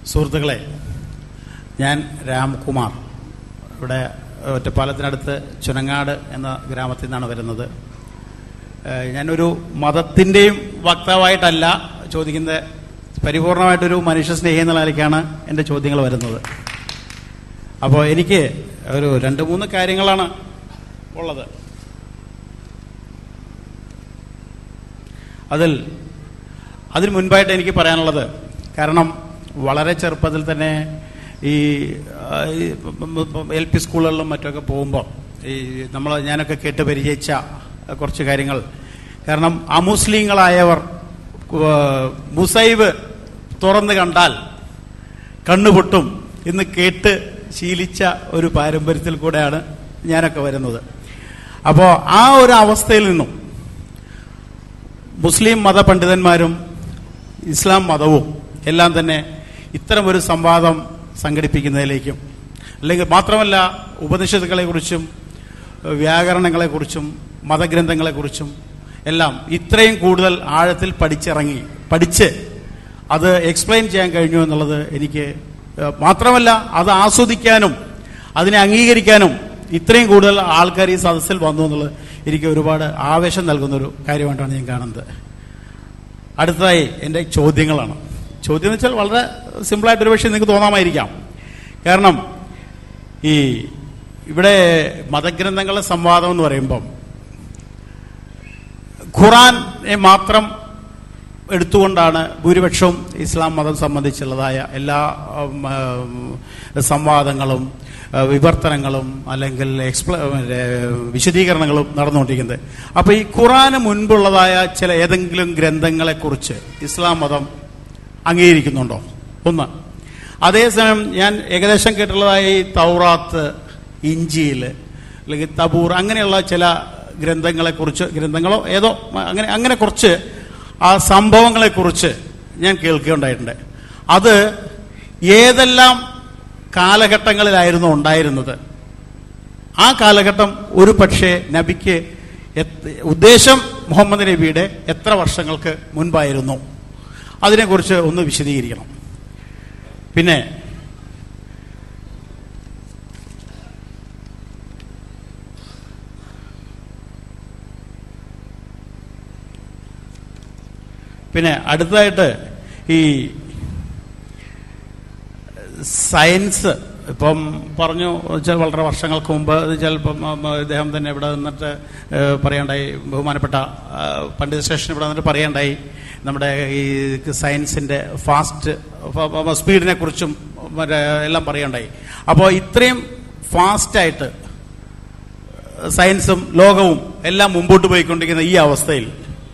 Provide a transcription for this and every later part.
സുഹൃത്തുക്കളെ ഞാൻ രാംകുമാർ ഇവിടെ ഒറ്റപ്പാലത്തിനടുത്ത് ചുനങ്ങാട് എന്ന ഗ്രാമത്തിൽ നിന്നാണ് വരുന്നത് ഏഹ് ഞാനൊരു മതത്തിൻ്റെയും വക്താവായിട്ടല്ല ചോദിക്കുന്നത് പരിപൂർണമായിട്ടൊരു മനുഷ്യ സ്നേഹി എന്നുള്ള നിലയ്ക്കാണ് എൻ്റെ ചോദ്യങ്ങൾ വരുന്നത് അപ്പോൾ എനിക്ക് ഒരു രണ്ട് മൂന്ന് കാര്യങ്ങളാണ് ഉള്ളത് അതിൽ അതിന് മുൻപായിട്ട് എനിക്ക് പറയാനുള്ളത് കാരണം വളരെ ചെറുപ്പത്തിൽ തന്നെ ഈ എൽ പി സ്കൂളുകളിലും മറ്റൊക്കെ പോകുമ്പോൾ ഈ നമ്മൾ ഞാനൊക്കെ കേട്ട് പരിചയിച്ച കുറച്ച് കാര്യങ്ങൾ കാരണം അമുസ്ലിങ്ങളായവർ ഏഹ്, മുസൈബ് തുറന്ന് കണ്ടാൽ കണ്ണുപൊട്ടും എന്ന് കേട്ട് ശീലിച്ച ഒരു പാരമ്പര്യത്തിൽ കൂടെയാണ് ഞാനൊക്കെ വരുന്നത് അപ്പോൾ ആ ഒരു അവസ്ഥയിൽ നിന്നും മുസ്ലിം മതപണ്ഡിതന്മാരും ഇസ്ലാം മതവും എല്ലാം തന്നെ ഇത്തരം ഒരു സംവാദം സംഘടിപ്പിക്കുന്നതിലേക്കും അല്ലെങ്കിൽ മാത്രമല്ല ഉപനിഷത്തുകളെക്കുറിച്ചും വ്യാകരണങ്ങളെക്കുറിച്ചും മതഗ്രന്ഥങ്ങളെക്കുറിച്ചും എല്ലാം ഇത്രയും കൂടുതൽ ആഴത്തിൽ പഠിച്ചിറങ്ങി പഠിച്ച് അത് എക്സ്പ്ലെയിൻ ചെയ്യാൻ കഴിഞ്ഞു എന്നുള്ളത് എനിക്ക് ഏഹ്, മാത്രമല്ല അത് ആസ്വദിക്കാനും അതിനെ അംഗീകരിക്കാനും ഇത്രയും കൂടുതൽ ആൾക്കാർ ഈ സദസ്സിൽ വന്നു എന്നുള്ളത് എനിക്ക് ഒരുപാട് ആവേശം നൽകുന്നൊരു കാര്യമായിട്ടാണ് ഞാൻ കാണുന്നത് അടുത്തതായി എൻ്റെ ചോദ്യങ്ങളാണ് ചോദ്യം എന്ന് വെച്ചാൽ വളരെ സിമ്പിളായിട്ട് ഒരു പക്ഷേ നിങ്ങൾക്ക് തോന്നാമായിരിക്കാം കാരണം ഈ ഇവിടെ മതഗ്രന്ഥങ്ങളുടെ സംവാദം എന്ന് പറയുമ്പം ഖുറാനെ മാത്രം എടുത്തുകൊണ്ടാണ് ഭൂരിപക്ഷവും ഇസ്ലാം മതം സംബന്ധിച്ചുള്ളതായ എല്ലാ ഉം, ഉം, സംവാദങ്ങളും ആ, വിവർത്തനങ്ങളും അല്ലെങ്കിൽ എക്സ്പ്ല മറ്റേ വിശദീകരണങ്ങളും നടന്നുകൊണ്ടിരിക്കുന്നത് അപ്പോൾ ഈ ഖുറാന് മുൻപുള്ളതായ ചില ഏതെങ്കിലും ഗ്രന്ഥങ്ങളെക്കുറിച്ച് ഇസ്ലാം മതം അംഗീകരിക്കുന്നുണ്ടോ ഒന്ന് അതേസമയം ഞാൻ ഏകദേശം കേട്ടുള്ളതായ ഈ തൗറാത്ത് ഇഞ്ചിയിൽ അല്ലെങ്കിൽ തബൂർ അങ്ങനെയുള്ള ചില ഗ്രന്ഥങ്ങളെക്കുറിച്ച് ഗ്രന്ഥങ്ങളോ ഏതോ അങ്ങനെ അങ്ങനെ കുറച്ച് ആ സംഭവങ്ങളെക്കുറിച്ച് ഞാൻ കേൾക്കുകയുണ്ടായിട്ടുണ്ട് അത് ഏതെല്ലാം കാലഘട്ടങ്ങളിലായിരുന്നു ഉണ്ടായിരുന്നത് ആ കാലഘട്ടം ഒരു പക്ഷേ നബിക്ക് എത്ത് ഉദ്ദേശം മുഹമ്മദ് നബിയുടെ എത്ര വർഷങ്ങൾക്ക് മുൻപായിരുന്നു അതിനെക്കുറിച്ച് ഒന്ന് വിശദീകരിക്കണം പിന്നെ പിന്നെ അടുത്തതായിട്ട് ഈ സയൻസ് ഇപ്പം പറഞ്ഞു വെച്ചാൽ വളരെ വർഷങ്ങൾക്ക് മുമ്പ് ഇത് ചിലപ്പം ഉം, ഇദ്ദേഹം തന്നെ ഇവിടെ നിന്നിട്ട് ഏഹ്, പറയണ്ടായി ബഹുമാനപ്പെട്ട ആ, പണ്ഡിത സ്റ്റേഷൻ ഇവിടെ നിന്നിട്ട് പറയണ്ടായി നമ്മുടെ ഈ സയൻസിൻ്റെ ഫാസ്റ്റ് സ്പീഡിനെ കുറിച്ചും മറ്റേ എല്ലാം പറയണ്ടായി അപ്പോൾ ഇത്രയും ഫാസ്റ്റായിട്ട് സയൻസും ലോകവും എല്ലാം മുമ്പോട്ട് പോയിക്കൊണ്ടിരിക്കുന്ന ഈ അവസ്ഥയിൽ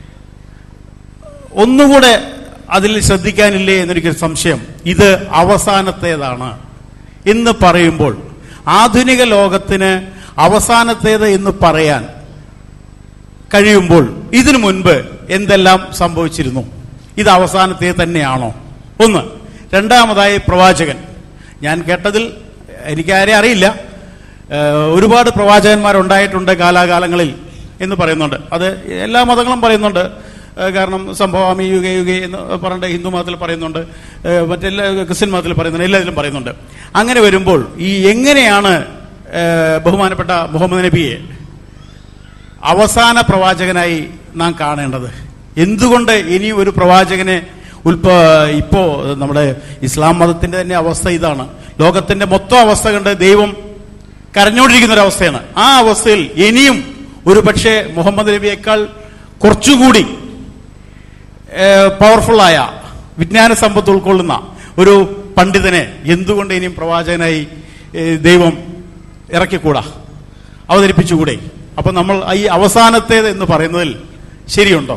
ഒന്നുകൂടെ അതിൽ ശ്രദ്ധിക്കാനില്ലേ എന്നൊരിക്കൽ സംശയം ഇത് അവസാനത്തേതാണ് എന്ന് പറയുമ്പോൾ ആധുനിക ലോകത്തിന് അവസാനത്തേത് എന്ന് പറയാൻ കഴിയുമ്പോൾ ഇതിനു മുൻപ് എന്തെല്ലാം സംഭവിച്ചിരുന്നു ഇത് അവസാനത്തേത് തന്നെയാണോ ഒന്ന് രണ്ടാമതായി പ്രവാചകൻ ഞാൻ കേട്ടതിൽ എനിക്കാരെ അറിയില്ല ഏഹ് ഒരുപാട് പ്രവാചകന്മാരുണ്ടായിട്ടുണ്ട് കാലാകാലങ്ങളിൽ എന്ന് പറയുന്നുണ്ട് അത് എല്ലാ മതങ്ങളും പറയുന്നുണ്ട് ഏഹ് കാരണം സംഭവാമി യുഗ യുഗ എന്ന് പറഞ്ഞിട്ട് ഹിന്ദു മതത്തിൽ പറയുന്നുണ്ട് ഏഹ് മറ്റെല്ലാ ക്രിസ്ത്യൻ മതത്തിൽ പറയുന്നുണ്ട് എല്ലാത്തിലും പറയുന്നുണ്ട് അങ്ങനെ വരുമ്പോൾ ഈ എങ്ങനെയാണ് ഏഹ് ബഹുമാനപ്പെട്ട മുഹമ്മദ് നബിയെ അവസാന പ്രവാചകനായി നാം കാണേണ്ടത് എന്തുകൊണ്ട് ഇനി ഒരു പ്രവാചകനെ ഉൽപ്പ ഇപ്പോ നമ്മുടെ ഇസ്ലാം മതത്തിന്റെ തന്നെ അവസ്ഥ ഇതാണ് ലോകത്തിന്റെ മൊത്തം അവസ്ഥ കണ്ട് ദൈവം കരഞ്ഞുകൊണ്ടിരിക്കുന്ന ഒരു അവസ്ഥയാണ് ആ അവസ്ഥയിൽ ഇനിയും ഒരു പക്ഷേ മുഹമ്മദ് നബിയേക്കാൾ കുറച്ചുകൂടി പവർഫുള്ളായ വിജ്ഞാന സമ്പത്ത് ഉൾക്കൊള്ളുന്ന ഒരു പണ്ഡിതനെ എന്തുകൊണ്ട് ഇനിയും പ്രവാചകനായി ഏ, ദൈവം ഇറക്കിക്കൂടാ അവതരിപ്പിച്ചുകൂടെ അപ്പൊ നമ്മൾ ഈ അവസാനത്തേത് എന്ന് പറയുന്നതിൽ ശരിയുണ്ടോ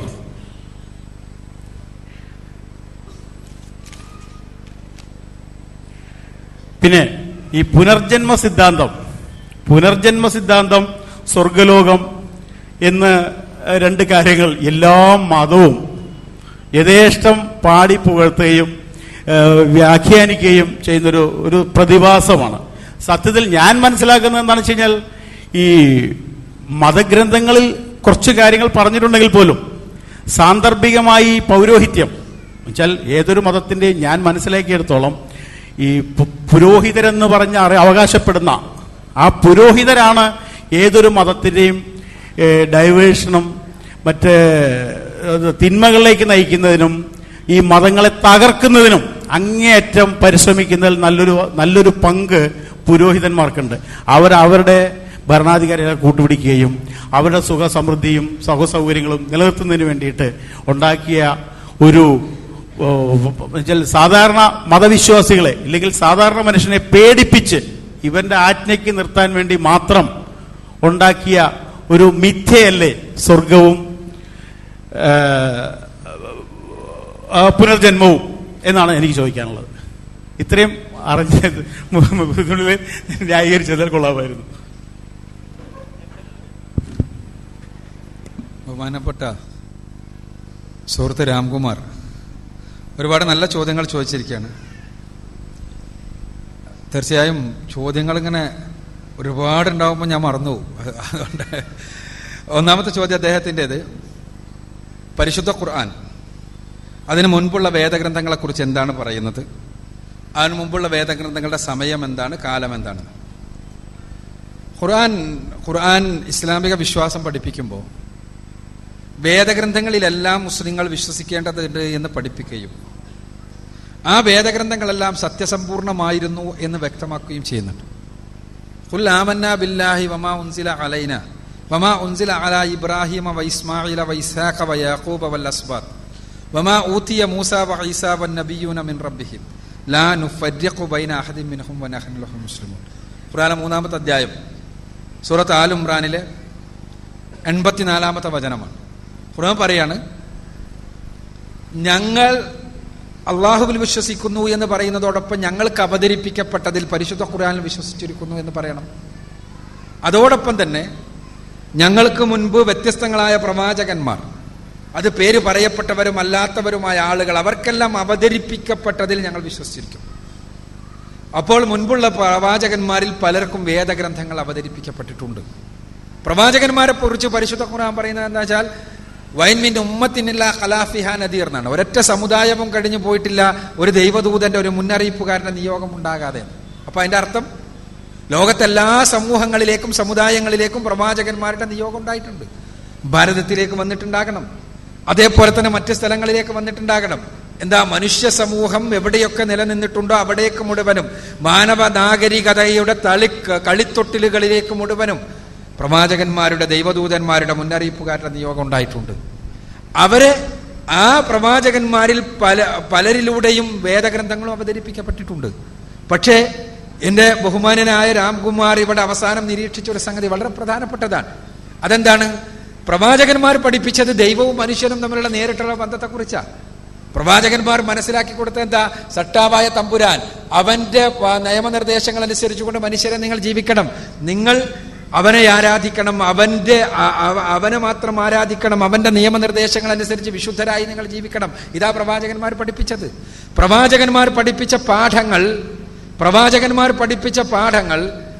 പിന്നെ ഈ പുനർജന്മ സിദ്ധാന്തം പുനർജന്മ സിദ്ധാന്തം സ്വർഗലോകം എന്ന് രണ്ട് കാര്യങ്ങൾ എല്ലാ മതവും യഥേഷ്ടം പാടി പുകഴ്ത്തുകയും ഏഹ്, വ്യാഖ്യാനിക്കുകയും ചെയ്യുന്നൊരു ഒരു പ്രതിഭാസമാണ് സത്യത്തിൽ ഞാൻ മനസ്സിലാക്കുന്നത് എന്താണെന്ന് വെച്ച് കഴിഞ്ഞാൽ ഈ മതഗ്രന്ഥങ്ങളിൽ കുറച്ച് കാര്യങ്ങൾ പറഞ്ഞിട്ടുണ്ടെങ്കിൽ പോലും സാന്ദർഭികമായി പൗരോഹിത്യം വെച്ചാൽ ഏതൊരു മതത്തിന്റെയും ഞാൻ മനസ്സിലാക്കിയെടുത്തോളം ഈ പു- പുരോഹിതരെന്ന് പറഞ്ഞ് അറി- അവകാശപ്പെടുന്ന ആ പുരോഹിതരാണ് ഏതൊരു മതത്തിൻ്റെയും ഡൈവേഷനും മറ്റ് ഏഹ്, തിന്മകളിലേക്ക് നയിക്കുന്നതിനും ഈ മതങ്ങളെ തകർക്കുന്നതിനും അങ്ങേയറ്റം പരിശ്രമിക്കുന്നതിൽ നല്ലൊരു നല്ലൊരു പങ്ക് പുരോഹിതന്മാർക്കുണ്ട് അവർ അവരുടെ ഭരണാധികാരികളെ കൂട്ടുപിടിക്കുകയും അവരുടെ സുഖ സമൃദ്ധിയും സഹസൗകര്യങ്ങളും നിലനിർത്തുന്നതിന് വേണ്ടിയിട്ട് ഉണ്ടാക്കിയ ഒരു ഓ, എന്നുവെച്ചാൽ സാധാരണ മതവിശ്വാസികളെ ഇല്ലെങ്കിൽ സാധാരണ മനുഷ്യനെ പേടിപ്പിച്ച് ഇവന്റെ ആജ്ഞയ്ക്ക് നിർത്താൻ വേണ്ടി മാത്രം ഉണ്ടാക്കിയ ഒരു മിഥ്യയല്ലേ സ്വർഗവും ആ, ആ, പുനർജന്മവും എന്നാണ് എനിക്ക് ചോദിക്കാനുള്ളത് ഇത്രയും അറിഞ്ഞ ഇതിനുള്ളിൽ ന്യായീകരിച്ചതിൽ കൊള്ളാമായിരുന്നു ബഹുമാനപ്പെട്ട സുഹൃത്ത് രാംകുമാർ ഒരുപാട് നല്ല ചോദ്യങ്ങൾ ചോദിച്ചിരിക്കുകയാണ് തീർച്ചയായും ചോദ്യങ്ങൾ ഇങ്ങനെ ഒരുപാടുണ്ടാകുമ്പോൾ ഞാൻ മറന്നു പോകും. അതുകൊണ്ട് ഒന്നാമത്തെ ചോദ്യം അദ്ദേഹത്തിൻ്റെത് പരിശുദ്ധ ഖുർആൻ അതിനു മുൻപുള്ള വേദഗ്രന്ഥങ്ങളെക്കുറിച്ച് എന്താണ് പറയുന്നത് അതിനു മുമ്പുള്ള വേദഗ്രന്ഥങ്ങളുടെ സമയം എന്താണ് കാലം എന്താണ് ഖുർആൻ ഖുർആൻ ഇസ്ലാമിക വിശ്വാസം പഠിപ്പിക്കുമ്പോൾ വേദഗ്രന്ഥങ്ങളിലെല്ലാം മുസ്ലിങ്ങൾ വിശ്വസിക്കേണ്ടതുണ്ട് എന്ന് പഠിപ്പിക്കുകയും ആ വേദഗ്രന്ഥങ്ങളെല്ലാം സത്യസമ്പൂർണമായിരുന്നു എന്ന് വ്യക്തമാക്കുകയും ചെയ്യുന്നുണ്ട് ഖുൽ ആമന്ന ബില്ലാഹി വമാ ഉൻസില അലൈന വമാ ഉൻസില അല ഇബ്രാഹിമ വ ഇസ്മായില വ ഇസ്ഹാഖ വ യാഖൂബ വൽ അസ്ബാത്ത് വമാ ഊതിയ മൂസ വ ഈസ വൻ നബിയൂന മിൻ റബ്ബിഹിം ലാ നുഫർരിഖു ബൈന അഹദിൻ മിൻഹും വ നഹ്നു ലഹു മുസ്ലിമൂൻ ഖുർആനിലെ മൂന്നാമത്തെ അധ്യായം സൂറത്ത് ആൽ ഇമ്രാനിലെ എൺപത്തിനാലാമത്തെ വചനമാണ് ഖുർആൻ പറയാണ് ഞങ്ങൾ അള്ളാഹുവിൽ വിശ്വസിക്കുന്നു എന്ന് പറയുന്നതോടൊപ്പം ഞങ്ങൾക്ക് അവതരിപ്പിക്കപ്പെട്ടതിൽ പരിശുദ്ധ ഖുർആനിൽ വിശ്വസിച്ചിരിക്കുന്നു എന്ന് പറയണം അതോടൊപ്പം തന്നെ ഞങ്ങൾക്ക് മുൻപ് വ്യത്യസ്തങ്ങളായ പ്രവാചകന്മാർ അത് പേര് പറയപ്പെട്ടവരും അല്ലാത്തവരുമായ ആളുകൾ അവർക്കെല്ലാം അവതരിപ്പിക്കപ്പെട്ടതിൽ ഞങ്ങൾ വിശ്വസിച്ചിരിക്കും അപ്പോൾ മുൻപുള്ള പ്രവാചകന്മാരിൽ പലർക്കും വേദഗ്രന്ഥങ്ങൾ അവതരിപ്പിക്കപ്പെട്ടിട്ടുണ്ട് പ്രവാചകന്മാരെ കുറിച്ച് പരിശുദ്ധ ഖുർആൻ പറയുന്നത് എന്താ വെച്ചാൽ വൈൻമിന്റെ ഉമ്മത്തിനില്ല ഖലാഫിഹ നദീർ എന്നാണ് ഒരൊറ്റ സമുദായവും കഴിഞ്ഞു പോയിട്ടില്ല ഒരു ദൈവദൂതന്റെ ഒരു മുന്നറിയിപ്പുകാരന്റെ നിയോഗം ഉണ്ടാകാതെ അപ്പൊ അതിന്റെ അർത്ഥം ലോകത്തെല്ലാ സമൂഹങ്ങളിലേക്കും സമുദായങ്ങളിലേക്കും പ്രവാചകന്മാരുടെ നിയോഗം ഉണ്ടായിട്ടുണ്ട് ഭാരതത്തിലേക്ക് വന്നിട്ടുണ്ടാകണം അതേപോലെ തന്നെ മറ്റ് സ്ഥലങ്ങളിലേക്ക് വന്നിട്ടുണ്ടാകണം എന്താ മനുഷ്യ സമൂഹം എവിടെയൊക്കെ നിലനിന്നിട്ടുണ്ടോ അവിടേക്ക് മുഴുവനും മാനവ നാഗരികതയുടെ തളി കളിത്തൊട്ടിലുകളിലേക്ക് മുഴുവനും പ്രവാചകന്മാരുടെ ദൈവദൂതന്മാരുടെ മുന്നറിയിപ്പുകാരുടെ നിയോഗം ഉണ്ടായിട്ടുണ്ട് അവരെ ആ പ്രവാചകന്മാരിൽ പല പലരിലൂടെയും വേദഗ്രന്ഥങ്ങളും അവതരിപ്പിക്കപ്പെട്ടിട്ടുണ്ട് പക്ഷേ എൻ്റെ ബഹുമാനനായ രാംകുമാർ ഇവിടെ അവസാനം നിരീക്ഷിച്ച ഒരു സംഗതി വളരെ പ്രധാനപ്പെട്ടതാണ് അതെന്താണ് പ്രവാചകന്മാർ പഠിപ്പിച്ചത് ദൈവവും മനുഷ്യനും തമ്മിലുള്ള നേരിട്ടുള്ള ബന്ധത്തെക്കുറിച്ചാണ് പ്രവാചകന്മാർ മനസ്സിലാക്കി കൊടുത്ത എന്താ സട്ടാവായ തമ്പുരാൻ അവന്റെ പ- നിയമനിർദ്ദേശങ്ങൾ അനുസരിച്ചുകൊണ്ട് മനുഷ്യരെ നിങ്ങൾ ജീവിക്കണം നിങ്ങൾ അവനെ ആരാധിക്കണം അവന്റെ അ- അവ- അവനെ മാത്രം ആരാധിക്കണം അവന്റെ നിയമനിർദ്ദേശങ്ങൾ അനുസരിച്ച് വിശുദ്ധരായി നിങ്ങൾ ജീവിക്കണം ഇതാ പ്രവാചകന്മാർ പഠിപ്പിച്ചത് പ്രവാചകന്മാർ പഠിപ്പിച്ച പാഠങ്ങൾ പ്രവാചകന്മാർ പഠിപ്പിച്ച പാഠങ്ങൾ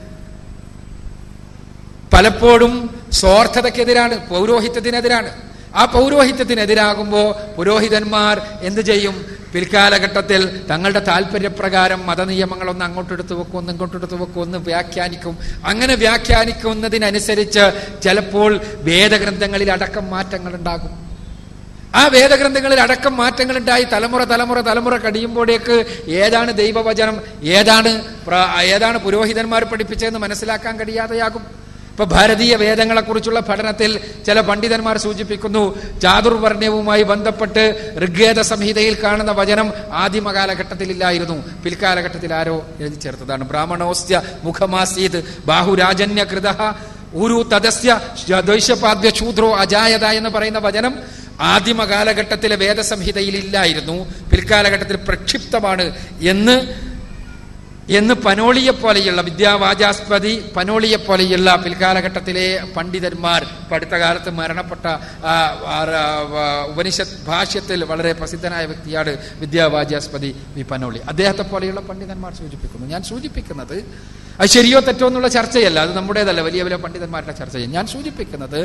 പലപ്പോഴും സ്വാർത്ഥതയ്ക്കെതിരാണ് പൗരോഹിത്യത്തിനെതിരാണ് ആ പൗരോഹിത്യത്തിനെതിരാകുമ്പോൾ പുരോഹിതന്മാർ എന്ത് ചെയ്യും പിൽക്കാലഘട്ടത്തിൽ തങ്ങളുടെ താല്പര്യപ്രകാരം മതനിയമങ്ങളൊന്ന് അങ്ങോട്ടെടുത്ത് വെക്കും ഒന്ന് ഇങ്ങോട്ടെടുത്ത് വെക്കും ഒന്ന് വ്യാഖ്യാനിക്കും അങ്ങനെ വ്യാഖ്യാനിക്കുന്നതിനനുസരിച്ച് ചിലപ്പോൾ വേദഗ്രന്ഥങ്ങളിൽ അടക്കം മാറ്റങ്ങൾ ഉണ്ടാകും ആ വേദഗ്രന്ഥങ്ങളിൽ അടക്കം മാറ്റങ്ങൾ ഉണ്ടായി തലമുറ തലമുറ തലമുറ കഴിയുമ്പോഴേക്ക് ഏതാണ് ദൈവവചനം ഏതാണ് പ്ര- ഏതാണ് പുരോഹിതന്മാർ പഠിപ്പിച്ചതെന്ന് മനസ്സിലാക്കാൻ കഴിയാതെയാകും ഇപ്പൊ ഭാരതീയ വേദങ്ങളെക്കുറിച്ചുള്ള പഠനത്തിൽ ചില പണ്ഡിതന്മാർ സൂചിപ്പിക്കുന്നു ചാതുർവർണ്ണ്യവുമായി ബന്ധപ്പെട്ട് ഋഗ്വേദ സംഹിതയിൽ കാണുന്ന വചനം ആദിമ കാലഘട്ടത്തിലില്ലായിരുന്നു പിൽക്കാലഘട്ടത്തിൽ ആരോ എഴുതി ചേർത്തതാണ് ബ്രാഹ്മണോസ്യ മുഖമാസീത് ബാഹുരാജന്യ കൃത ഊരു തദസ്യ ദ്വൈശപാദ്യ ശൂദ്രോ അജായത എന്ന് പറയുന്ന വചനം ആദിമ കാലഘട്ടത്തിലെ വേദസംഹിതയിൽ ഇല്ലായിരുന്നു പിൽക്കാലഘട്ടത്തിൽ പ്രക്ഷിപ്തമാണ് എന്ന് എന്ന് പനോളിയെ പോലെയുള്ള വിദ്യാവാചാസ്പതി പനോളിയെ പോലെയുള്ള പിൽക്കാലഘട്ടത്തിലെ പണ്ഡിതന്മാർ ഇപ്പൊ അടുത്ത കാലത്ത് മരണപ്പെട്ട ആ, ആ, ആ, ഉപനിഷത്ത് ഭാഷ്യത്തിൽ വളരെ പ്രസിദ്ധനായ വ്യക്തിയാണ് വിദ്യാവാചാസ്പതി വി പനോളി അദ്ദേഹത്തെ പോലെയുള്ള പണ്ഡിതന്മാർ സൂചിപ്പിക്കുന്നു ഞാൻ സൂചിപ്പിക്കുന്നത് അത് ശരിയോ തെറ്റോ എന്നുള്ള ചർച്ചയല്ല അത് നമ്മുടേതല്ല വലിയ വലിയ പണ്ഡിതന്മാരുടെ ചർച്ചയും ഞാൻ സൂചിപ്പിക്കുന്നത്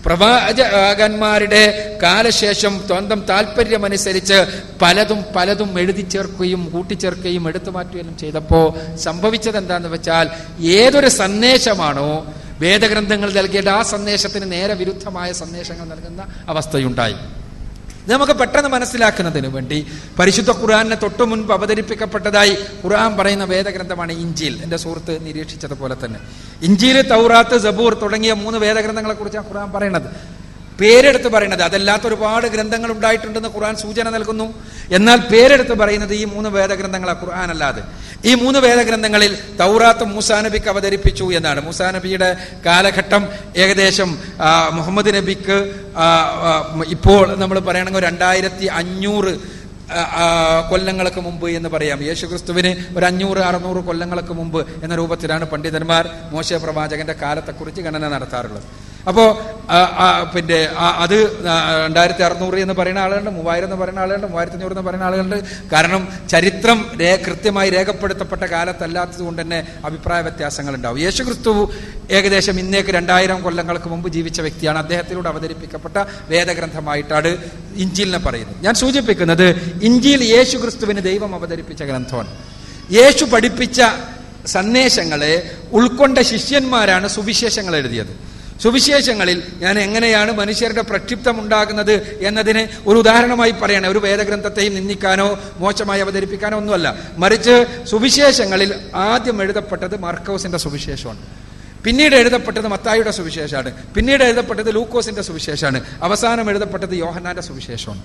പ്രവാചകന്മാരുടെ കാലശേഷം സ്വന്തം താല്പര്യമനുസരിച്ച് പലതും പലതും എഴുതി ചേർക്കുകയും കൂട്ടിച്ചേർക്കുകയും എടുത്തു മാറ്റുകയും ചെയ്തപ്പോൾ സംഭവിച്ചത് എന്താന്ന് വെച്ചാൽ ഏതൊരു സന്ദേശമാണോ വേദഗ്രന്ഥങ്ങൾ നൽകിയത് ആ സന്ദേശത്തിന് നേരെ വിരുദ്ധമായ സന്ദേശങ്ങൾ നൽകുന്ന അവസ്ഥയുണ്ടായി ഇത് നമുക്ക് പെട്ടെന്ന് മനസ്സിലാക്കുന്നതിന് വേണ്ടി പരിശുദ്ധ ഖുർആാനിനെ തൊട്ടു മുൻപ് അവതരിപ്പിക്കപ്പെട്ടതായി ഖുർആൻ പറയുന്ന വേദഗ്രന്ഥമാണ് ഇഞ്ചിൽ എൻ്റെ സുഹൃത്ത് നിരീക്ഷിച്ചതുപോലെ തന്നെ ഇഞ്ചിൽ തൗറാത്ത് സബൂർ തുടങ്ങിയ മൂന്ന് വേദഗ്രന്ഥങ്ങളെ കുറിച്ചാണ് ഖുർആൻ പറയുന്നത് പേരെടുത്ത് പറയുന്നത് അതല്ലാത്ത ഒരുപാട് ഗ്രന്ഥങ്ങൾ ഉണ്ടായിട്ടുണ്ടെന്ന് ഖുർആൻ സൂചന നൽകുന്നു എന്നാൽ പേരെടുത്ത് പറയുന്നത് ഈ മൂന്ന് വേദഗ്രന്ഥങ്ങളാണ് ഖുർആൻ അല്ലാതെ ഈ മൂന്ന് വേദഗ്രന്ഥങ്ങളിൽ തൗറാത്ത് മൂസാ നബിക്ക് അവതരിപ്പിച്ചു എന്നാണ് മൂസാ നബിയുടെ കാലഘട്ടം ഏകദേശം ആ, മുഹമ്മദ് നബിക്ക് ആ, ആ, ഇപ്പോൾ നമ്മൾ പറയണമെങ്കിൽ രണ്ടായിരത്തി അഞ്ഞൂറ് ആ, ആ, കൊല്ലങ്ങൾക്ക് മുമ്പ് എന്ന് പറയാം യേശു ക്രിസ്തുവിന് ഒരു അഞ്ഞൂറ് അറുന്നൂറ് കൊല്ലങ്ങൾക്ക് മുമ്പ് എന്ന രൂപത്തിലാണ് പണ്ഡിതന്മാർ മോശ പ്രവാചകന്റെ കാലത്തെക്കുറിച്ച് ഗണന നടത്താറുള്ളത് അപ്പോൾ പിന്നെ ആ, അത് ആ, രണ്ടായിരത്തി അറുന്നൂറ് എന്ന് പറയുന്ന ആളുകളുണ്ട് മൂവായിരം എന്ന് പറയുന്ന ആളുകളുണ്ട് മൂവായിരത്തി അഞ്ഞൂറ് എന്ന് പറയുന്ന ആളുകളുണ്ട് കാരണം ചരിത്രം രേ കൃത്യമായി രേഖപ്പെടുത്തപ്പെട്ട കാലത്തല്ലാത്തത് കൊണ്ട് തന്നെ അഭിപ്രായ വ്യത്യാസങ്ങൾ ഉണ്ടാവും യേശു ക്രിസ്തു ഏകദേശം ഇന്നേക്ക് രണ്ടായിരം കൊല്ലങ്ങൾക്ക് മുമ്പ് ജീവിച്ച വ്യക്തിയാണ് അദ്ദേഹത്തിലൂടെ അവതരിപ്പിക്കപ്പെട്ട വേദഗ്രന്ഥമായിട്ടാണ് ഇഞ്ചിലിനെ പറയുന്നത് ഞാൻ സൂചിപ്പിക്കുന്നത് ഇഞ്ചിയിൽ യേശു ക്രിസ്തുവിന് ദൈവം അവതരിപ്പിച്ച ഗ്രന്ഥമാണ് യേശു പഠിപ്പിച്ച സന്ദേശങ്ങളെ ഉൾക്കൊണ്ട ശിഷ്യന്മാരാണ് സുവിശേഷങ്ങൾ എഴുതിയത് സുവിശേഷങ്ങളിൽ ഞാൻ എങ്ങനെയാണ് മനുഷ്യരുടെ പ്രക്ഷിപ്തം ഉണ്ടാകുന്നത് എന്നതിന് ഒരു ഉദാഹരണമായി പറയണേ ഒരു വേദഗ്രന്ഥത്തെയും നിന്ദിക്കാനോ മോശമായി അവതരിപ്പിക്കാനോ ഒന്നുമല്ല മറിച്ച് സുവിശേഷങ്ങളിൽ ആദ്യം എഴുതപ്പെട്ടത് മാർക്കോസിന്റെ സുവിശേഷമാണ് പിന്നീട് എഴുതപ്പെട്ടത് മത്തായിയുടെ സുവിശേഷമാണ് പിന്നീട് എഴുതപ്പെട്ടത് ലൂക്കോസിന്റെ സുവിശേഷമാണ് അവസാനം എഴുതപ്പെട്ടത് യോഹന്നാന്റെ സുവിശേഷമാണ്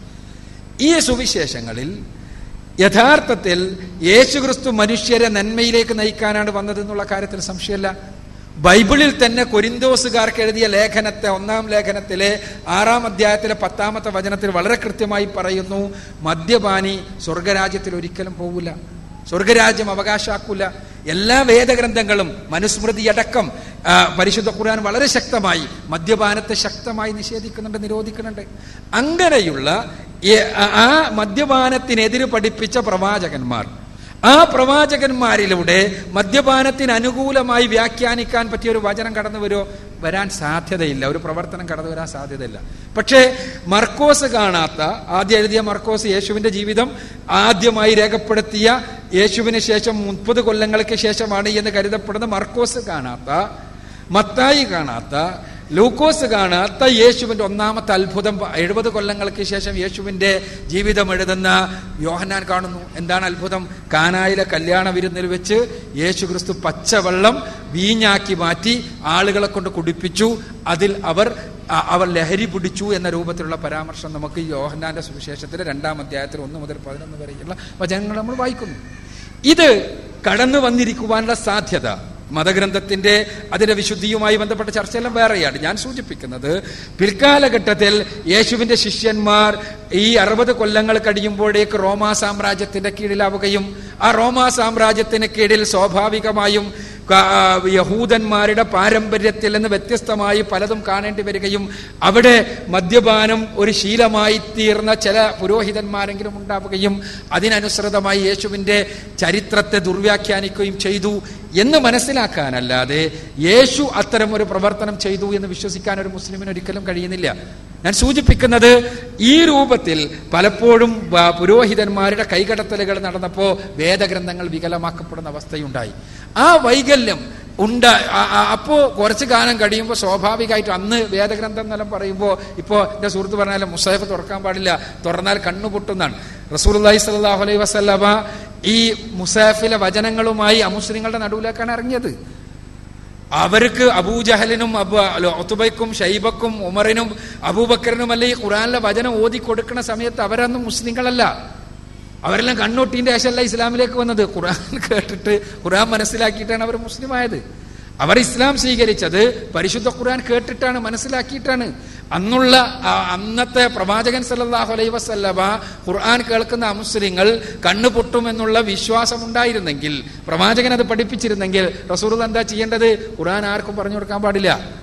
ഈ സുവിശേഷങ്ങളിൽ യഥാർത്ഥത്തിൽ യേശുക്രിസ്തു മനുഷ്യരെ നന്മയിലേക്ക് നയിക്കാനാണ് വന്നതെന്നുള്ള കാര്യത്തിൽ സംശയമല്ല ബൈബിളിൽ തന്നെ കൊരിന്തോസുകാർക്ക് എഴുതിയ ലേഖനത്തെ ഒന്നാം ലേഖനത്തിലെ ആറാം അധ്യായത്തിലെ പത്താമത്തെ വചനത്തിൽ വളരെ കൃത്യമായി പറയുന്നു മദ്യപാനി സ്വർഗരാജ്യത്തിൽ ഒരിക്കലും പോവില്ല സ്വർഗരാജ്യം അവകാശാക്കൂല എല്ലാ വേദഗ്രന്ഥങ്ങളും മനുസ്മൃതി അടക്കം ആ, പരിശുദ്ധ ഖുർആൻ വളരെ ശക്തമായി മദ്യപാനത്തെ ശക്തമായി നിഷേധിക്കുന്നുണ്ട് നിരോധിക്കുന്നുണ്ട് അങ്ങനെയുള്ള ഈ- ആ- ആ മദ്യപാനത്തിനെതിരെ പഠിപ്പിച്ച പ്രവാചകന്മാർ ആ പ്രവാചകന്മാരിലൂടെ മദ്യപാനത്തിന് അനുകൂലമായി വ്യാഖ്യാനിക്കാൻ പറ്റിയ ഒരു വചനം കടന്നു വരുമോ വരാൻ സാധ്യതയില്ല ഒരു പ്രവർത്തനം കടന്നു വരാൻ സാധ്യതയില്ല പക്ഷേ മർക്കോസ് കാണാത്ത ആദ്യം എഴുതിയ മർക്കോസ് യേശുവിന്റെ ജീവിതം ആദ്യമായി രേഖപ്പെടുത്തിയ യേശുവിന് ശേഷം മുപ്പത് കൊല്ലങ്ങൾക്ക് ശേഷമാണ് എന്ന് കരുതപ്പെടുന്ന മർക്കോസ് കാണാത്ത മത്തായി കാണാത്ത ലൂക്കോസ് കാണാത്ത യേശുവിന്റെ ഒന്നാമത്തെ അത്ഭുതം എഴുപത് കൊല്ലങ്ങൾക്ക് ശേഷം യേശുവിന്റെ ജീവിതം എഴുതുന്ന യോഹന്നാൻ കാണുന്നു എന്താണ് അത്ഭുതം കാനായിലെ കല്യാണ വിരുന്നിൽ വെച്ച് യേശു ക്രിസ്തു പച്ചവെള്ളം വീഞ്ഞാക്കി മാറ്റി ആളുകളെ കൊണ്ട് കുടിപ്പിച്ചു അതിൽ അവർ അ- അവർ ലഹരി പിടിച്ചു എന്ന രൂപത്തിലുള്ള പരാമർശം നമുക്ക് ഈ യോഹന്നാന്റെ സുവിശേഷത്തിലെ രണ്ടാം അധ്യായത്തിൽ ഒന്ന് മുതൽ പതിനൊന്ന് വരെയുള്ള വചനങ്ങൾ നമ്മൾ വായിക്കുന്നു ഇത് കടന്നു വന്നിരിക്കുവാനുള്ള സാധ്യത മതഗ്രന്ഥത്തിന്റെ അതിന്റെ വിശുദ്ധിയുമായി ബന്ധപ്പെട്ട ചർച്ചയെല്ലാം വേറെയാണ് ഞാൻ സൂചിപ്പിക്കുന്നത് പിൽക്കാലഘട്ടത്തിൽ യേശുവിന്റെ ശിഷ്യന്മാർ ഈ അറുപത് കൊല്ലങ്ങൾ കഴിയുമ്പോഴേക്ക് റോമാ സാമ്രാജ്യത്തിന്റെ കീഴിലാവുകയും ആ റോമാ സാമ്രാജ്യത്തിന് കീഴിൽ സ്വാഭാവികമായും ക- ആ, യഹൂദന്മാരുടെ പാരമ്പര്യത്തിൽ നിന്ന് വ്യത്യസ്തമായി പലതും കാണേണ്ടി വരികയും അവിടെ മദ്യപാനം ഒരു ശീലമായി തീർന്ന ചില പുരോഹിതന്മാരെങ്കിലും ഉണ്ടാവുകയും അതിനനുസൃതമായി യേശുവിൻ്റെ ചരിത്രത്തെ ദുർവ്യാഖ്യാനിക്കുകയും ചെയ്തു എന്ന് മനസ്സിലാക്കാനല്ലാതെ യേശു അത്തരം ഒരു പ്രവർത്തനം ചെയ്തു എന്ന് വിശ്വസിക്കാൻ ഒരു മുസ്ലിമിന് ഒരിക്കലും കഴിയുന്നില്ല ഞാൻ സൂചിപ്പിക്കുന്നത് ഈ രൂപത്തിൽ പലപ്പോഴും വ- പുരോഹിതന്മാരുടെ കൈകടത്തലുകൾ നടന്നപ്പോൾ വേദഗ്രന്ഥങ്ങൾ വികലമാക്കപ്പെടുന്ന അവസ്ഥയുണ്ടായി ആ വൈകല്യം ഉണ്ട് അപ്പോൾ കുറച്ച് കാലം കഴിയുമ്പോൾ സ്വാഭാവികമായിട്ടും അന്ന് വേദഗ്രന്ഥം എന്നെല്ലാം പറയുമ്പോൾ ഇപ്പോൾ എൻ്റെ സുഹൃത്ത് പറഞ്ഞാലും മുസൈഫ് തുറക്കാൻ പാടില്ല തുറന്നാൽ കണ്ണു പൊട്ടുന്നാണ് റസൂലുള്ളാഹി സ്വല്ലല്ലാഹു അലൈഹി വസല്ലമ ഈ മുസാഫിലെ വചനങ്ങളുമായി അമുസ്ലിങ്ങളുടെ നടുവിലേക്കാണ് ഇറങ്ങിയത് അവർക്ക് അബൂജഹലിനും അബു ഒത്തുബൈക്കും ഷൈബക്കും ഉമറിനും അബൂബക്കറിനുമല്ല ഈ ഖുറാനിലെ വചനം ഓതി കൊടുക്കുന്ന സമയത്ത് അവരൊന്നും മുസ്ലിങ്ങളല്ല അവരെല്ലാം കണ്ണൊട്ടീൻ്റെ ശേഷമല്ല ഇസ്ലാമിലേക്ക് വന്നത് ഖുറാൻ കേട്ടിട്ട് ഖുറാൻ മനസ്സിലാക്കിയിട്ടാണ് അവർ മുസ്ലിം ആയത് അവർ ഇസ്ലാം സ്വീകരിച്ചത് പരിശുദ്ധ ഖുറാൻ കേട്ടിട്ടാണ് മനസ്സിലാക്കിയിട്ടാണ് അന്നുള്ള ആ അന്നത്തെ പ്രവാചകൻ സല്ലല്ലാഹു അലൈഹി വസല്ലമ ഖുർആൻ കേൾക്കുന്ന അമുസ്ലിങ്ങൾ കണ്ണു പൊട്ടുമെന്നുള്ള വിശ്വാസം ഉണ്ടായിരുന്നെങ്കിൽ പ്രവാചകൻ അത് പഠിപ്പിച്ചിരുന്നെങ്കിൽ റസൂൽ എന്താ ചെയ്യേണ്ടത് ഖുർആൻ ആർക്കും പറഞ്ഞു കൊടുക്കാൻ പാടില്ല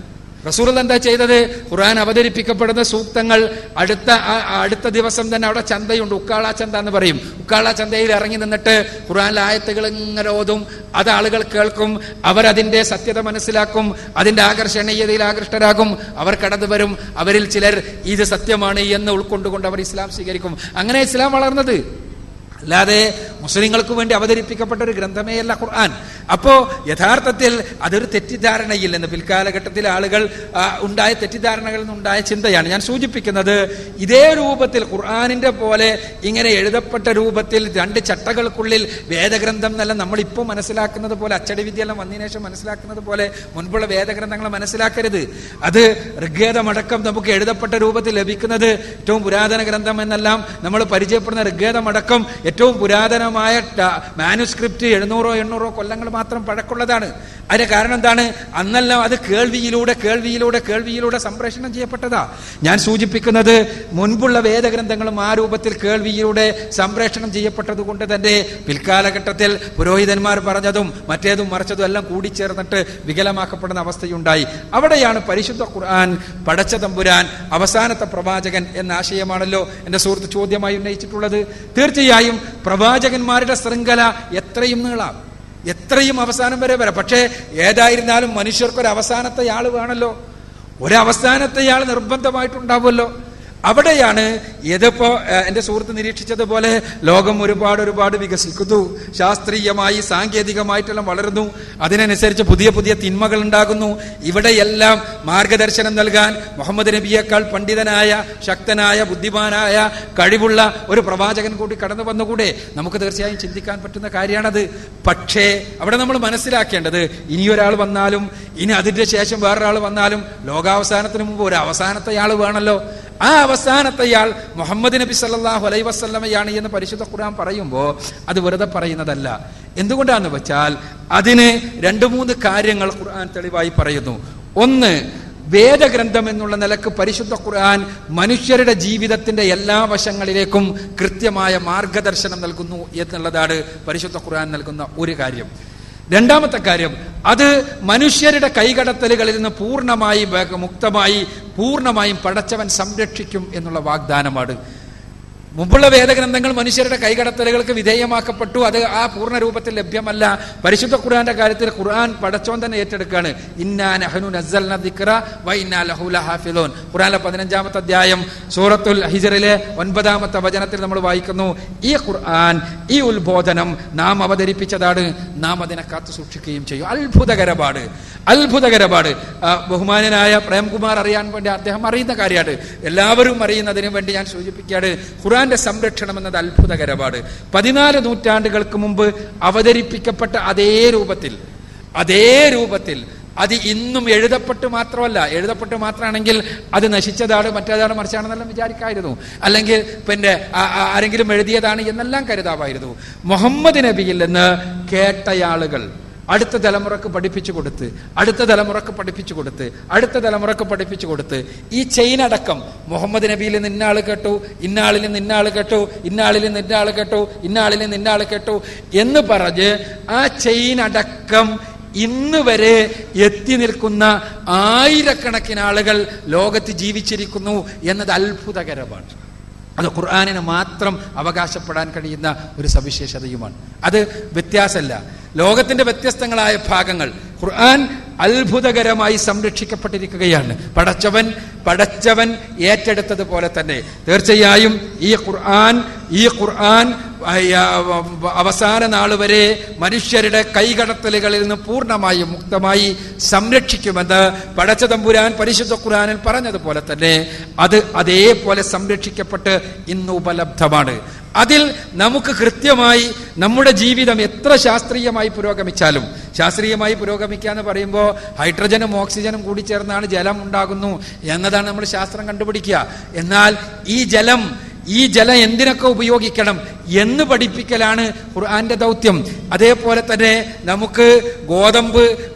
റസൂൽ എന്താ ചെയ്തത് ഖുർആൻ അവതരിപ്പിക്കപ്പെടുന്ന സൂക്തങ്ങൾ അടുത്ത ആ- ആ അടുത്ത ദിവസം തന്നെ അവിടെ ചന്തയുണ്ട് ഉക്കാള ചന്ത എന്ന് പറയും ഉക്കാള ചന്തയിൽ ഇറങ്ങി നിന്നിട്ട് ഖുർആനിലെ ആയത്തുകൾ ഇങ്ങനെ ഓതും അത് ആളുകൾ കേൾക്കും അവരതിന്റെ സത്യത മനസ്സിലാക്കും അതിന്റെ ആകർഷണീയതയിൽ ആകൃഷ്ടരാകും അവർ കടന്നു വരും അവരിൽ ചിലർ ഇത് സത്യമാണ് എന്ന് ഉൾക്കൊണ്ടുകൊണ്ട് അവർ ഇസ്ലാം സ്വീകരിക്കും അങ്ങനെ ഇസ്ലാം വളർന്നത് അല്ലാതെ മുസ്ലിങ്ങൾക്ക് വേണ്ടി അവതരിപ്പിക്കപ്പെട്ട ഒരു ഗ്രന്ഥമേ അല്ല ഖുർആൻ അപ്പോ യഥാർത്ഥത്തിൽ അതൊരു തെറ്റിദ്ധാരണയില്ലെന്ന് പിൽക്കാലഘട്ടത്തിൽ ആളുകൾ ആ, ഉണ്ടായ തെറ്റിദ്ധാരണകളിൽ നിന്നുണ്ടായ ചിന്തയാണ് ഞാൻ സൂചിപ്പിക്കുന്നത് ഇതേ രൂപത്തിൽ ഖുർആാനിന്റെ പോലെ ഇങ്ങനെ എഴുതപ്പെട്ട രൂപത്തിൽ രണ്ട് ചട്ടകൾക്കുള്ളിൽ വേദഗ്രന്ഥം എന്നല്ല നമ്മളിപ്പോൾ മനസ്സിലാക്കുന്നത് പോലെ അച്ചടി വിദ്യയെല്ലാം വന്നതിന് ശേഷം മനസ്സിലാക്കുന്നത് പോലെ മുൻപുള്ള വേദഗ്രന്ഥങ്ങൾ മനസ്സിലാക്കരുത് അത് ഋഗ്വേദമടക്കം നമുക്ക് എഴുതപ്പെട്ട രൂപത്തിൽ ലഭിക്കുന്നത് ഏറ്റവും പുരാതന ഗ്രന്ഥം എന്നെല്ലാം നമ്മൾ പരിചയപ്പെടുന്ന ഋഗ്വേദമടക്കം ഏറ്റവും പുരാതനമായ മാനുസ്ക്രിപ്റ്റ് എഴുന്നൂറോ എണ്ണൂറോ കൊല്ലങ്ങൾ മാത്രം പഴക്കമുള്ളതാണ് അതിന്റെ കാരണം എന്താണ് അന്നെല്ലാം അത് കേൾവിയിലൂടെ കേൾവിയിലൂടെ കേൾവിയിലൂടെ സംപ്രേഷണം ചെയ്യപ്പെട്ടതാ ഞാൻ സൂചിപ്പിക്കുന്നത് മുൻപുള്ള വേദഗ്രന്ഥങ്ങളും ആ രൂപത്തിൽ കേൾവിയിലൂടെ സംപ്രേഷണം ചെയ്യപ്പെട്ടത് കൊണ്ട് തന്നെ പിൽക്കാലഘട്ടത്തിൽ പുരോഹിതന്മാർ പറഞ്ഞതും മറ്റേതും മറിച്ചതും എല്ലാം കൂടിച്ചേർന്നിട്ട് വികലമാക്കപ്പെടുന്ന അവസ്ഥയുണ്ടായി അവിടെയാണ് പരിശുദ്ധ ഖുർആൻ പടച്ച തമ്പുരാൻ അവസാനത്തെ പ്രവാചകൻ എന്ന ആശയമാണല്ലോ എൻ്റെ സുഹൃത്ത് ചോദ്യമായി ഉന്നയിച്ചിട്ടുള്ളത് തീർച്ചയായും പ്രവാചകന്മാരുടെ ശൃംഖല എത്രയും നീളാം എത്രയും അവസാനം വരെ വരാം പക്ഷേ ഏതായിരുന്നാലും മനുഷ്യർക്കൊരു അവസാനത്തെ ആൾ വേണമല്ലോ ഒരു അവസാനത്തെ ആൾ നിർബന്ധമായിട്ടുണ്ടാവുമല്ലോ അവിടെയാണ് ഇതിപ്പോ ഏഹ്, എൻ്റെ സുഹൃത്ത് നിരീക്ഷിച്ചതുപോലെ ലോകം ഒരുപാട് ഒരുപാട് വികസിക്കുന്നു ശാസ്ത്രീയമായി സാങ്കേതികമായിട്ടെല്ലാം വളരുന്നു അതിനനുസരിച്ച് പുതിയ പുതിയ തിന്മകൾ ഉണ്ടാകുന്നു ഇവിടെയെല്ലാം മാർഗദർശനം നൽകാൻ മുഹമ്മദ് നബിയേക്കാൾ പണ്ഡിതനായ ശക്തനായ ബുദ്ധിമാനായ കഴിവുള്ള ഒരു പ്രവാചകൻ കൂടി കടന്നു വന്നുകൂടെ നമുക്ക് തീർച്ചയായും ചിന്തിക്കാൻ പറ്റുന്ന കാര്യമാണത് പക്ഷേ അവിടെ നമ്മൾ മനസ്സിലാക്കേണ്ടത് ഇനിയൊരാൾ വന്നാലും ഇനി അതിന്റെ ശേഷം വേറൊരാൾ വന്നാലും ലോകാവസാനത്തിന് മുമ്പ് ഒരു അവസാനത്തെ ആൾ വേണമല്ലോ ആ അവസാനത്തെയാൾ മുഹമ്മദ് നബി സല്ലല്ലാഹു അലൈഹി വസല്ലമയാണ് എന്ന് പരിശുദ്ധ ഖുർആൻ പറയുമ്പോൾ അത് വെറുതെ പറയുന്നതല്ല എന്തുകൊണ്ടാന്ന് വെച്ചാൽ അതിന് രണ്ട് മൂന്ന് കാര്യങ്ങൾ ഖുർആൻ തെളിവായി പറയുന്നു ഒന്ന് വേദഗ്രന്ഥം എന്നുള്ള നിലക്ക് പരിശുദ്ധ ഖുർആൻ മനുഷ്യരുടെ ജീവിതത്തിന്റെ എല്ലാ വശങ്ങളിലേക്കും കൃത്യമായ മാർഗദർശനം നൽകുന്നു എന്നുള്ളതാണ് പരിശുദ്ധ ഖുർആൻ നൽകുന്ന ഒരു കാര്യം രണ്ടാമത്തെ കാര്യം അത് മനുഷ്യരുടെ കൈകടത്തലുകളിൽ നിന്ന് പൂർണ്ണമായി വേ- മുക്തമായി പൂർണ്ണമായും പടച്ചവൻ സംരക്ഷിക്കും എന്നുള്ള വാഗ്ദാനമാണ് മുമ്പുള്ള വേദഗ്രന്ഥങ്ങൾ മനുഷ്യരുടെ കൈകടത്തലുകൾക്ക് വിധേയമാക്കപ്പെട്ടു അത് ആ പൂർണ്ണ രൂപത്തിൽ ലഭ്യമല്ല പരിശുദ്ധ ഖുർആന്റെ കാര്യത്തിൽ ഖുർആൻ പടച്ചോൻ തന്നെ ഏറ്റെടുക്കുകയാണ് ഇന്നാ നഹ്നു നസ്സൽന ദിക്റ വ ഇന്നാ ലഹു ലഹാഫിളൂൻ ഖുർആനിലെ പതിനഞ്ചാമത്തെ അധ്യായം സൂറത്തുൽ ഹിജറിലെ ഒൻപതാമത്തെ വചനത്തിൽ നമ്മൾ വായിക്കുന്നു ഈ ഖുർആൻ ഈ ഉത്ബോധനം നാം അവതരിപ്പിച്ചതാണ് നാം അതിനെ കാത്തു സൂക്ഷിക്കുകയും ചെയ്യും അത്ഭുതകരമാണ് അത്ഭുതകരമാണ് ആ, ബഹുമാനനായ പ്രേംകുമാർ അറിയാൻ വേണ്ടി അദ്ദേഹം അറിയുന്ന കാര്യമാണ് എല്ലാവരും അറിയുന്നതിന് വേണ്ടി ഞാൻ സൂചിപ്പിക്കുകയാണ് ഖുറാന്റെ സംരക്ഷണം എന്നത് അത്ഭുതകരമാണ് പതിനാല് നൂറ്റാണ്ടുകൾക്ക് മുമ്പ് അവതരിപ്പിക്കപ്പെട്ട അതേ രൂപത്തിൽ അതേ രൂപത്തിൽ അത് ഇന്നും എഴുതപ്പെട്ട് മാത്രമല്ല എഴുതപ്പെട്ട് മാത്രമാണെങ്കിൽ അത് നശിച്ചതാണ് മറ്റേതാണ് മറിച്ചാണെന്നെല്ലാം വിചാരിക്കായിരുന്നു അല്ലെങ്കിൽ പിന്നെ ആ- ആ- ആരെങ്കിലും എഴുതിയതാണ് എന്നെല്ലാം കരുതാമായിരുന്നു മുഹമ്മദ് നബിയിൽ നിന്ന് കേട്ടയാളുകൾ അടുത്ത തലമുറക്ക് പഠിപ്പിച്ചു കൊടുത്ത് അടുത്ത തലമുറക്ക് പഠിപ്പിച്ചു കൊടുത്ത് അടുത്ത തലമുറക്ക് പഠിപ്പിച്ചു കൊടുത്ത് ഈ ചെയിൻ അടക്കം മുഹമ്മദ് നബിയിൽ നിന്ന് ഇന്നാൾ കേട്ടു ഇന്നാളിൽ നിന്ന് ഇന്നാൾ കേട്ടു ഇന്നാളിൽ നിന്ന് ഇന്നാൾ കേട്ടു ഇന്നാളിൽ നിന്ന് ഇന്നാൾ കേട്ടു എന്ന് പറഞ്ഞ് ആ ചെയിൻ അടക്കം ഇന്ന് വരെ എത്തി നിൽക്കുന്ന ആയിരക്കണക്കിന് ആളുകൾ ലോകത്ത് ജീവിച്ചിരിക്കുന്നു എന്നത് അത്ഭുതകരമാണ് അത് ഖുർആാനിന് മാത്രം അവകാശപ്പെടാൻ കഴിയുന്ന ഒരു സവിശേഷതയുമാണ് അത് വ്യത്യാസമല്ല ലോകത്തിന്റെ വ്യത്യസ്തങ്ങളായ ഭാഗങ്ങൾ ഖുർആൻ അത്ഭുതകരമായി സംരക്ഷിക്കപ്പെട്ടിരിക്കുകയാണ് പടച്ചവൻ പടച്ചവൻ ഏറ്റെടുത്തതുപോലെ തന്നെ തീർച്ചയായും ഈ ഖുർആൻ ഈ ഖുർആൻ ആ, ആ, അവസാന നാൾ വരെ മനുഷ്യരുടെ കൈകടത്തലുകളിൽ നിന്ന് പൂർണ്ണമായും മുക്തമായി സംരക്ഷിക്കുമെന്ന് പടച്ച തമ്പുരാൻ പരിശുദ്ധ ഖുർആനിൽ പറഞ്ഞതുപോലെ തന്നെ അത് അതേപോലെ സംരക്ഷിക്കപ്പെട്ട് ഇന്ന് ഉപലബ്ധമാണ് അതിൽ നമുക്ക് കൃത്യമായി നമ്മുടെ ജീവിതം എത്ര ശാസ്ത്രീയമായി പുരോഗമിച്ചാലും ശാസ്ത്രീയമായി പുരോഗമിക്കുക എന്ന് പറയുമ്പോൾ ഹൈഡ്രജനും ഓക്സിജനും കൂടി ചേർന്നാണ് ജലം ഉണ്ടാകുന്നു എന്നതാണ് നമ്മൾ ശാസ്ത്രം കണ്ടുപിടിക്കുക എന്നാൽ ഈ ജലം ഈ ജലം എന്തിനൊക്കെ ഉപയോഗിക്കണം എന്ന് പഠിപ്പിക്കലാണ് ഖുർആന്റെ ദൗത്യം അതേപോലെ തന്നെ നമുക്ക് ഗോതമ്പ്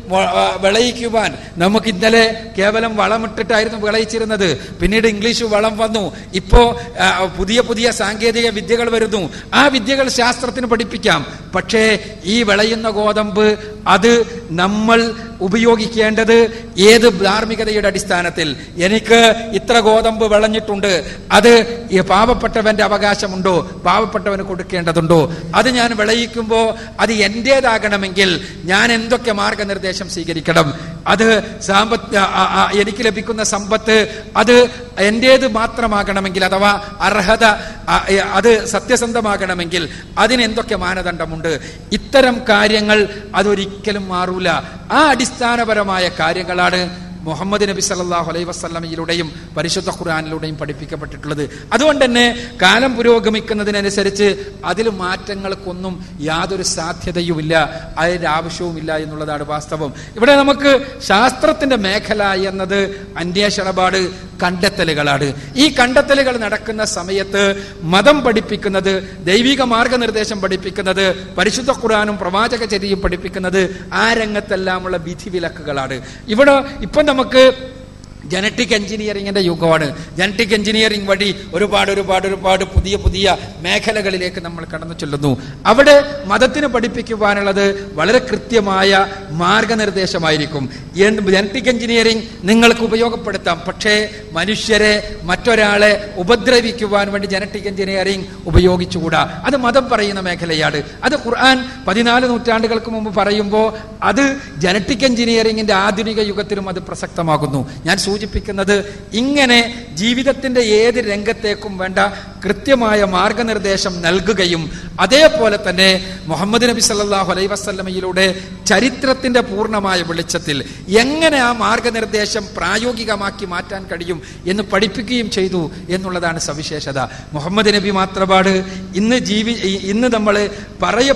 മൊ- ആ, വിളയിക്കുവാൻ നമുക്ക് ഇന്നലെ കേവലം വളമിട്ടിട്ടായിരുന്നു വിളയിച്ചിരുന്നത് പിന്നീട് ഇംഗ്ലീഷ് വളം വന്നു ഇപ്പോ ആ, പുതിയ പുതിയ സാങ്കേതിക വിദ്യകൾ വരുന്നു ആ വിദ്യകൾ ശാസ്ത്രത്തിന് പഠിപ്പിക്കാം പക്ഷേ ഈ വിളയുന്ന ഗോതമ്പ് അത് നമ്മൾ ഉപയോഗിക്കേണ്ടത് ഏത് ധാർമ്മികതയുടെ അടിസ്ഥാനത്തിൽ എനിക്ക് ഇത്ര ഗോതമ്പ് വിളഞ്ഞിട്ടുണ്ട് അത് ഈ പാവപ്പെട്ടവന്റെ അവകാശമുണ്ടോ പാവപ്പെട്ടവന് കൊടുക്കേണ്ടതുണ്ടോ അത് ഞാൻ വിളയിക്കുമ്പോൾ അത് എന്റേതാകണമെങ്കിൽ ഞാൻ എന്തൊക്കെ മാർഗനിർദ്ദേശം സ്വീകരിക്കണം അത് സാമ്പത്ത് ആ, ആ, എനിക്ക് ലഭിക്കുന്ന സമ്പത്ത് അത് എന്റേത് മാത്രമാകണമെങ്കിൽ അഥവാ അർഹത ആ, ഏ, അത് സത്യസന്ധമാകണമെങ്കിൽ അതിന് എന്തൊക്കെ മാനദണ്ഡമുണ്ട് ഇത്തരം കാര്യങ്ങൾ അതൊരിക്കലും മാറൂല ആ അടിസ്ഥാനപരമായ കാര്യങ്ങളാണ് മുഹമ്മദ് നബി സല്ലല്ലാഹു അലൈഹി വസല്ലമയിലൂടെയും പരിശുദ്ധ ഖുർആനിലൂടെയും പഠിപ്പിക്കപ്പെട്ടിട്ടുള്ളത് അതുകൊണ്ട് തന്നെ കാലം പുരോഗമിക്കുന്നതിനനുസരിച്ച് അതിൽ മാറ്റങ്ങൾക്കൊന്നും യാതൊരു സാധ്യതയുമില്ല അതിന്റെ ആവശ്യവുമില്ല എന്നുള്ളതാണ് വാസ്തവം ഇവിടെ നമുക്ക് ശാസ്ത്രത്തിന്റെ മേഖല എന്നത് അന്വേഷണപാട് കണ്ടെത്തലുകളാണ് ഈ കണ്ടെത്തലുകൾ നടക്കുന്ന സമയത്ത് മതം പഠിപ്പിക്കുന്നത് ദൈവിക മാർഗനിർദ്ദേശം പഠിപ്പിക്കുന്നത് പരിശുദ്ധ ഖുർആാനും പ്രവാചക ചര്യയും പഠിപ്പിക്കുന്നത് ആ രംഗത്തെല്ലാമുള്ള വിധിവിലക്കുകളാണ് ഇവിടെ ഇപ്പം നമുക്ക് ജനറ്റിക് എഞ്ചിനീയറിംഗിന്റെ യുഗമാണ് ജനറ്റിക് എഞ്ചിനീയറിംഗ് വഴി ഒരുപാട് ഒരുപാട് ഒരുപാട് പുതിയ പുതിയ മേഖലകളിലേക്ക് നമ്മൾ കടന്നു ചെല്ലുന്നു അവിടെ മതത്തിന് പഠിപ്പിക്കുവാനുള്ളത് വളരെ കൃത്യമായ മാർഗനിർദ്ദേശമായിരിക്കും ജനറ്റിക് എഞ്ചിനീയറിംഗ് നിങ്ങൾക്ക് ഉപയോഗപ്പെടുത്താം പക്ഷേ മനുഷ്യരെ മറ്റൊരാളെ ഉപദ്രവിക്കുവാൻ വേണ്ടി ജനറ്റിക് എഞ്ചിനീയറിംഗ് ഉപയോഗിച്ചുകൂടാ അത് മതം പറയുന്ന മേഖലയാണ് അത് ഖുർആൻ പതിനാല് നൂറ്റാണ്ടുകൾക്ക് മുമ്പ് പറയുമ്പോൾ അത് ജനറ്റിക് എഞ്ചിനീയറിംഗിന്റെ ആധുനിക യുഗത്തിലും അത് പ്രസക്തമാകുന്നു ഞാൻ സൂചിപ്പിക്കുന്നത് ഇങ്ങനെ ജീവിതത്തിന്റെ ഏത് രംഗത്തേക്കും വേണ്ട കൃത്യമായ മാർഗനിർദ്ദേശം നൽകുകയും അതേപോലെ തന്നെ മുഹമ്മദ് നബി സല്ലല്ലാഹു അലൈഹി വസല്ലമയിലൂടെ ചരിത്രത്തിന്റെ പൂർണ്ണമായ വെളിച്ചത്തിൽ എങ്ങനെ ആ മാർഗനിർദ്ദേശം പ്രായോഗികമാക്കി മാറ്റാൻ കഴിയും എന്ന് പഠിപ്പിക്കുകയും ചെയ്തു എന്നുള്ളതാണ് സവിശേഷത മുഹമ്മദ് നബി മാത്രപാട് ഇന്ന് ജീവി ഇന്ന് നമ്മൾ പറയ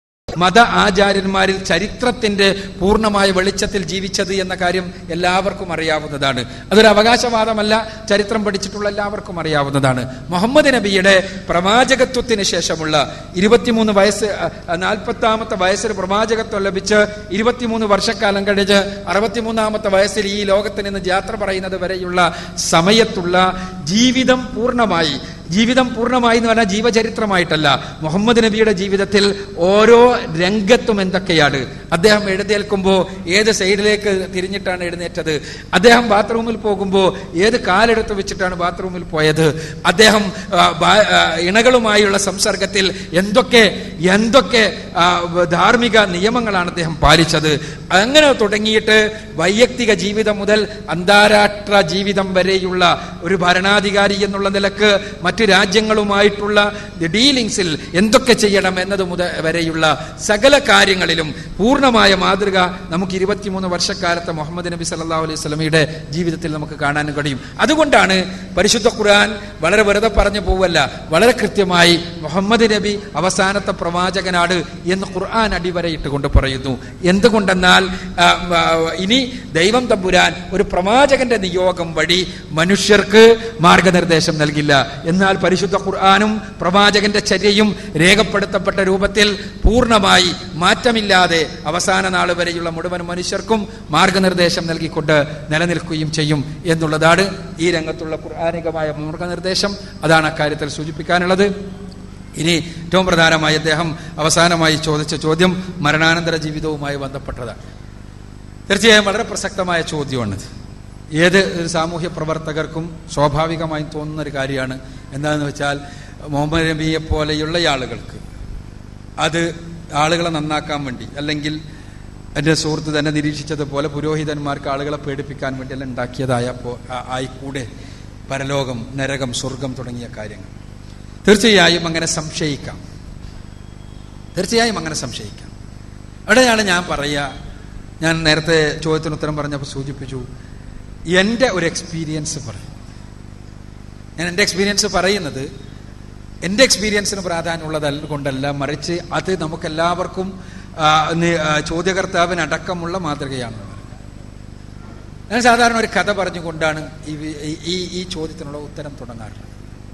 മത ആചാര്യന്മാരിൽ ചരിത്രത്തിന്റെ പൂർണ്ണമായ വെളിച്ചത്തിൽ ജീവിച്ചത് എന്ന കാര്യം എല്ലാവർക്കും അറിയാവുന്നതാണ് അതൊരു അവകാശവാദമല്ല ചരിത്രം പഠിച്ചിട്ടുള്ള എല്ലാവർക്കും അറിയാവുന്നതാണ് മുഹമ്മദ് നബിയുടെ പ്രവാചകത്വത്തിന് ശേഷമുള്ള ഇരുപത്തിമൂന്ന് വയസ്സ് നാൽപ്പത്താമത്തെ വയസ്സിൽ പ്രവാചകത്വം ലഭിച്ച് ഇരുപത്തിമൂന്ന് വർഷക്കാലം കഴിഞ്ഞ് അറുപത്തിമൂന്നാമത്തെ വയസ്സിൽ ഈ ലോകത്ത് നിന്ന് യാത്ര പറയുന്നത് വരെയുള്ള സമയത്തുള്ള ജീവിതം പൂർണ്ണമായി ജീവിതം പൂർണ്ണമായി എന്ന് പറഞ്ഞാൽ ജീവചരിത്രമായിട്ടല്ല മുഹമ്മദ് നബിയുടെ ജീവിതത്തിൽ ഓരോ രംഗത്തും എന്തൊക്കെയാണ് അദ്ദേഹം എഴുന്നേൽക്കുമ്പോൾ ഏത് സൈഡിലേക്ക് തിരിഞ്ഞിട്ടാണ് എഴുന്നേറ്റത് അദ്ദേഹം ബാത്റൂമിൽ പോകുമ്പോൾ ഏത് കാലെടുത്ത് വെച്ചിട്ടാണ് ബാത്റൂമിൽ പോയത് അദ്ദേഹം ആ, ബാ- ആ, ഇണകളുമായുള്ള സംസർഗത്തിൽ എന്തൊക്കെ എന്തൊക്കെ ആ, ധാർമ്മിക നിയമങ്ങളാണ് അദ്ദേഹം പാലിച്ചത് അങ്ങനെ തുടങ്ങിയിട്ട് വൈയക്തിക ജീവിതം മുതൽ അന്താരാഷ്ട്ര ജീവിതം വരെയുള്ള ഒരു ഭരണാധികാരി എന്നുള്ള നിലക്ക് മറ്റു രാജ്യങ്ങളുമായിട്ടുള്ള ഡീലിങ്സിൽ എന്തൊക്കെ ചെയ്യണം എന്നത് മുതൽ വരെയുള്ള സകല കാര്യങ്ങളിലും പൂർണ്ണമായ മാതൃക നമുക്ക് ഇരുപത്തിമൂന്ന് വർഷക്കാലത്തെ മുഹമ്മദ് നബി സല്ലല്ലാഹു അലൈഹി സ്വലമിയുടെ ജീവിതത്തിൽ നമുക്ക് കാണാൻ കഴിയും അതുകൊണ്ടാണ് പരിശുദ്ധ ഖുർആൻ വളരെ വെറുതെ പറഞ്ഞു പോവല്ല വളരെ കൃത്യമായി മുഹമ്മദ് നബി അവസാനത്തെ പ്രവാചകനാണ് എന്ന് ഖുർആൻ അടിവരയിട്ട് കൊണ്ട് പറയുന്നു എന്തുകൊണ്ടെന്നാൽ ആ, ആ, ഇനി ദൈവം തമ്പുരാൻ ഒരു പ്രവാചകന്റെ നിയോഗം വഴി മനുഷ്യർക്ക് മാർഗനിർദ്ദേശം നൽകില്ല എന്നാൽ പരിശുദ്ധ ഖുർആാനും പ്രവാചകന്റെ ചര്യയും രേഖപ്പെടുത്തപ്പെട്ട രൂപത്തിൽ പൂർണ്ണമായി മാറ്റമില്ലാതെ അവസാന നാൾ വരെയുള്ള മുഴുവൻ മനുഷ്യർക്കും മാർഗനിർദ്ദേശം നൽകിക്കൊണ്ട് നിലനിൽക്കുകയും ചെയ്യും എന്നുള്ളതാണ് ഈ രംഗത്തുള്ള ഖുർആാനികമായ മാർഗനിർദ്ദേശം അതാണ് അക്കാര്യത്തിൽ സൂചിപ്പിക്കാനുള്ളത് ഇനി ഏറ്റവും പ്രധാനമായി അദ്ദേഹം അവസാനമായി ചോദിച്ച ചോദ്യം മരണാനന്തര ജീവിതവുമായി ബന്ധപ്പെട്ടതാണ് തീർച്ചയായും വളരെ പ്രസക്തമായ ചോദ്യമാണിത് ഏത് ഒരു സാമൂഹ്യ പ്രവർത്തകർക്കും സ്വാഭാവികമായും തോന്നുന്ന ഒരു കാര്യമാണ് എന്താണെന്ന് വെച്ചാൽ മുഹമ്മദ് നബിയെ പോലെയുള്ള ആളുകൾക്ക് അത് ആളുകളെ നന്നാക്കാൻ വേണ്ടി അല്ലെങ്കിൽ എൻ്റെ സുഹൃത്ത് തന്നെ നിരീക്ഷിച്ചതുപോലെ പുരോഹിതന്മാർക്ക് ആളുകളെ പേടിപ്പിക്കാൻ വേണ്ടി എല്ലാം ഉണ്ടാക്കിയതായ പോ- ആ- ആയിക്കൂടെ പരലോകം നരകം സ്വർഗം തുടങ്ങിയ കാര്യങ്ങൾ തീർച്ചയായും അങ്ങനെ സംശയിക്കാം തീർച്ചയായും അങ്ങനെ സംശയിക്കാം അവിടെയാണ് ഞാൻ പറയുക ഞാൻ നേരത്തെ ചോദ്യത്തിന് ഉത്തരം പറഞ്ഞപ്പോൾ സൂചിപ്പിച്ചു എൻ്റെ ഒരു എക്സ്പീരിയൻസ് പറയും ഞാൻ എൻ്റെ എക്സ്പീരിയൻസ് പറയുന്നത് എൻ്റെ എക്സ്പീരിയൻസിന് പ്രാധാന്യമുള്ളതല്ല കൊണ്ടല്ല മറിച്ച് അത് നമുക്കെല്ലാവർക്കും ആ, നി- ആ, ചോദ്യകർത്താവിനടക്കമുള്ള മാതൃകയാണ് ഞാൻ സാധാരണ ഒരു കഥ പറഞ്ഞുകൊണ്ടാണ് ഈ വി- ഈ- ഈ ഈ ചോദ്യത്തിനുള്ള ഉത്തരം തുടങ്ങാറുള്ളത്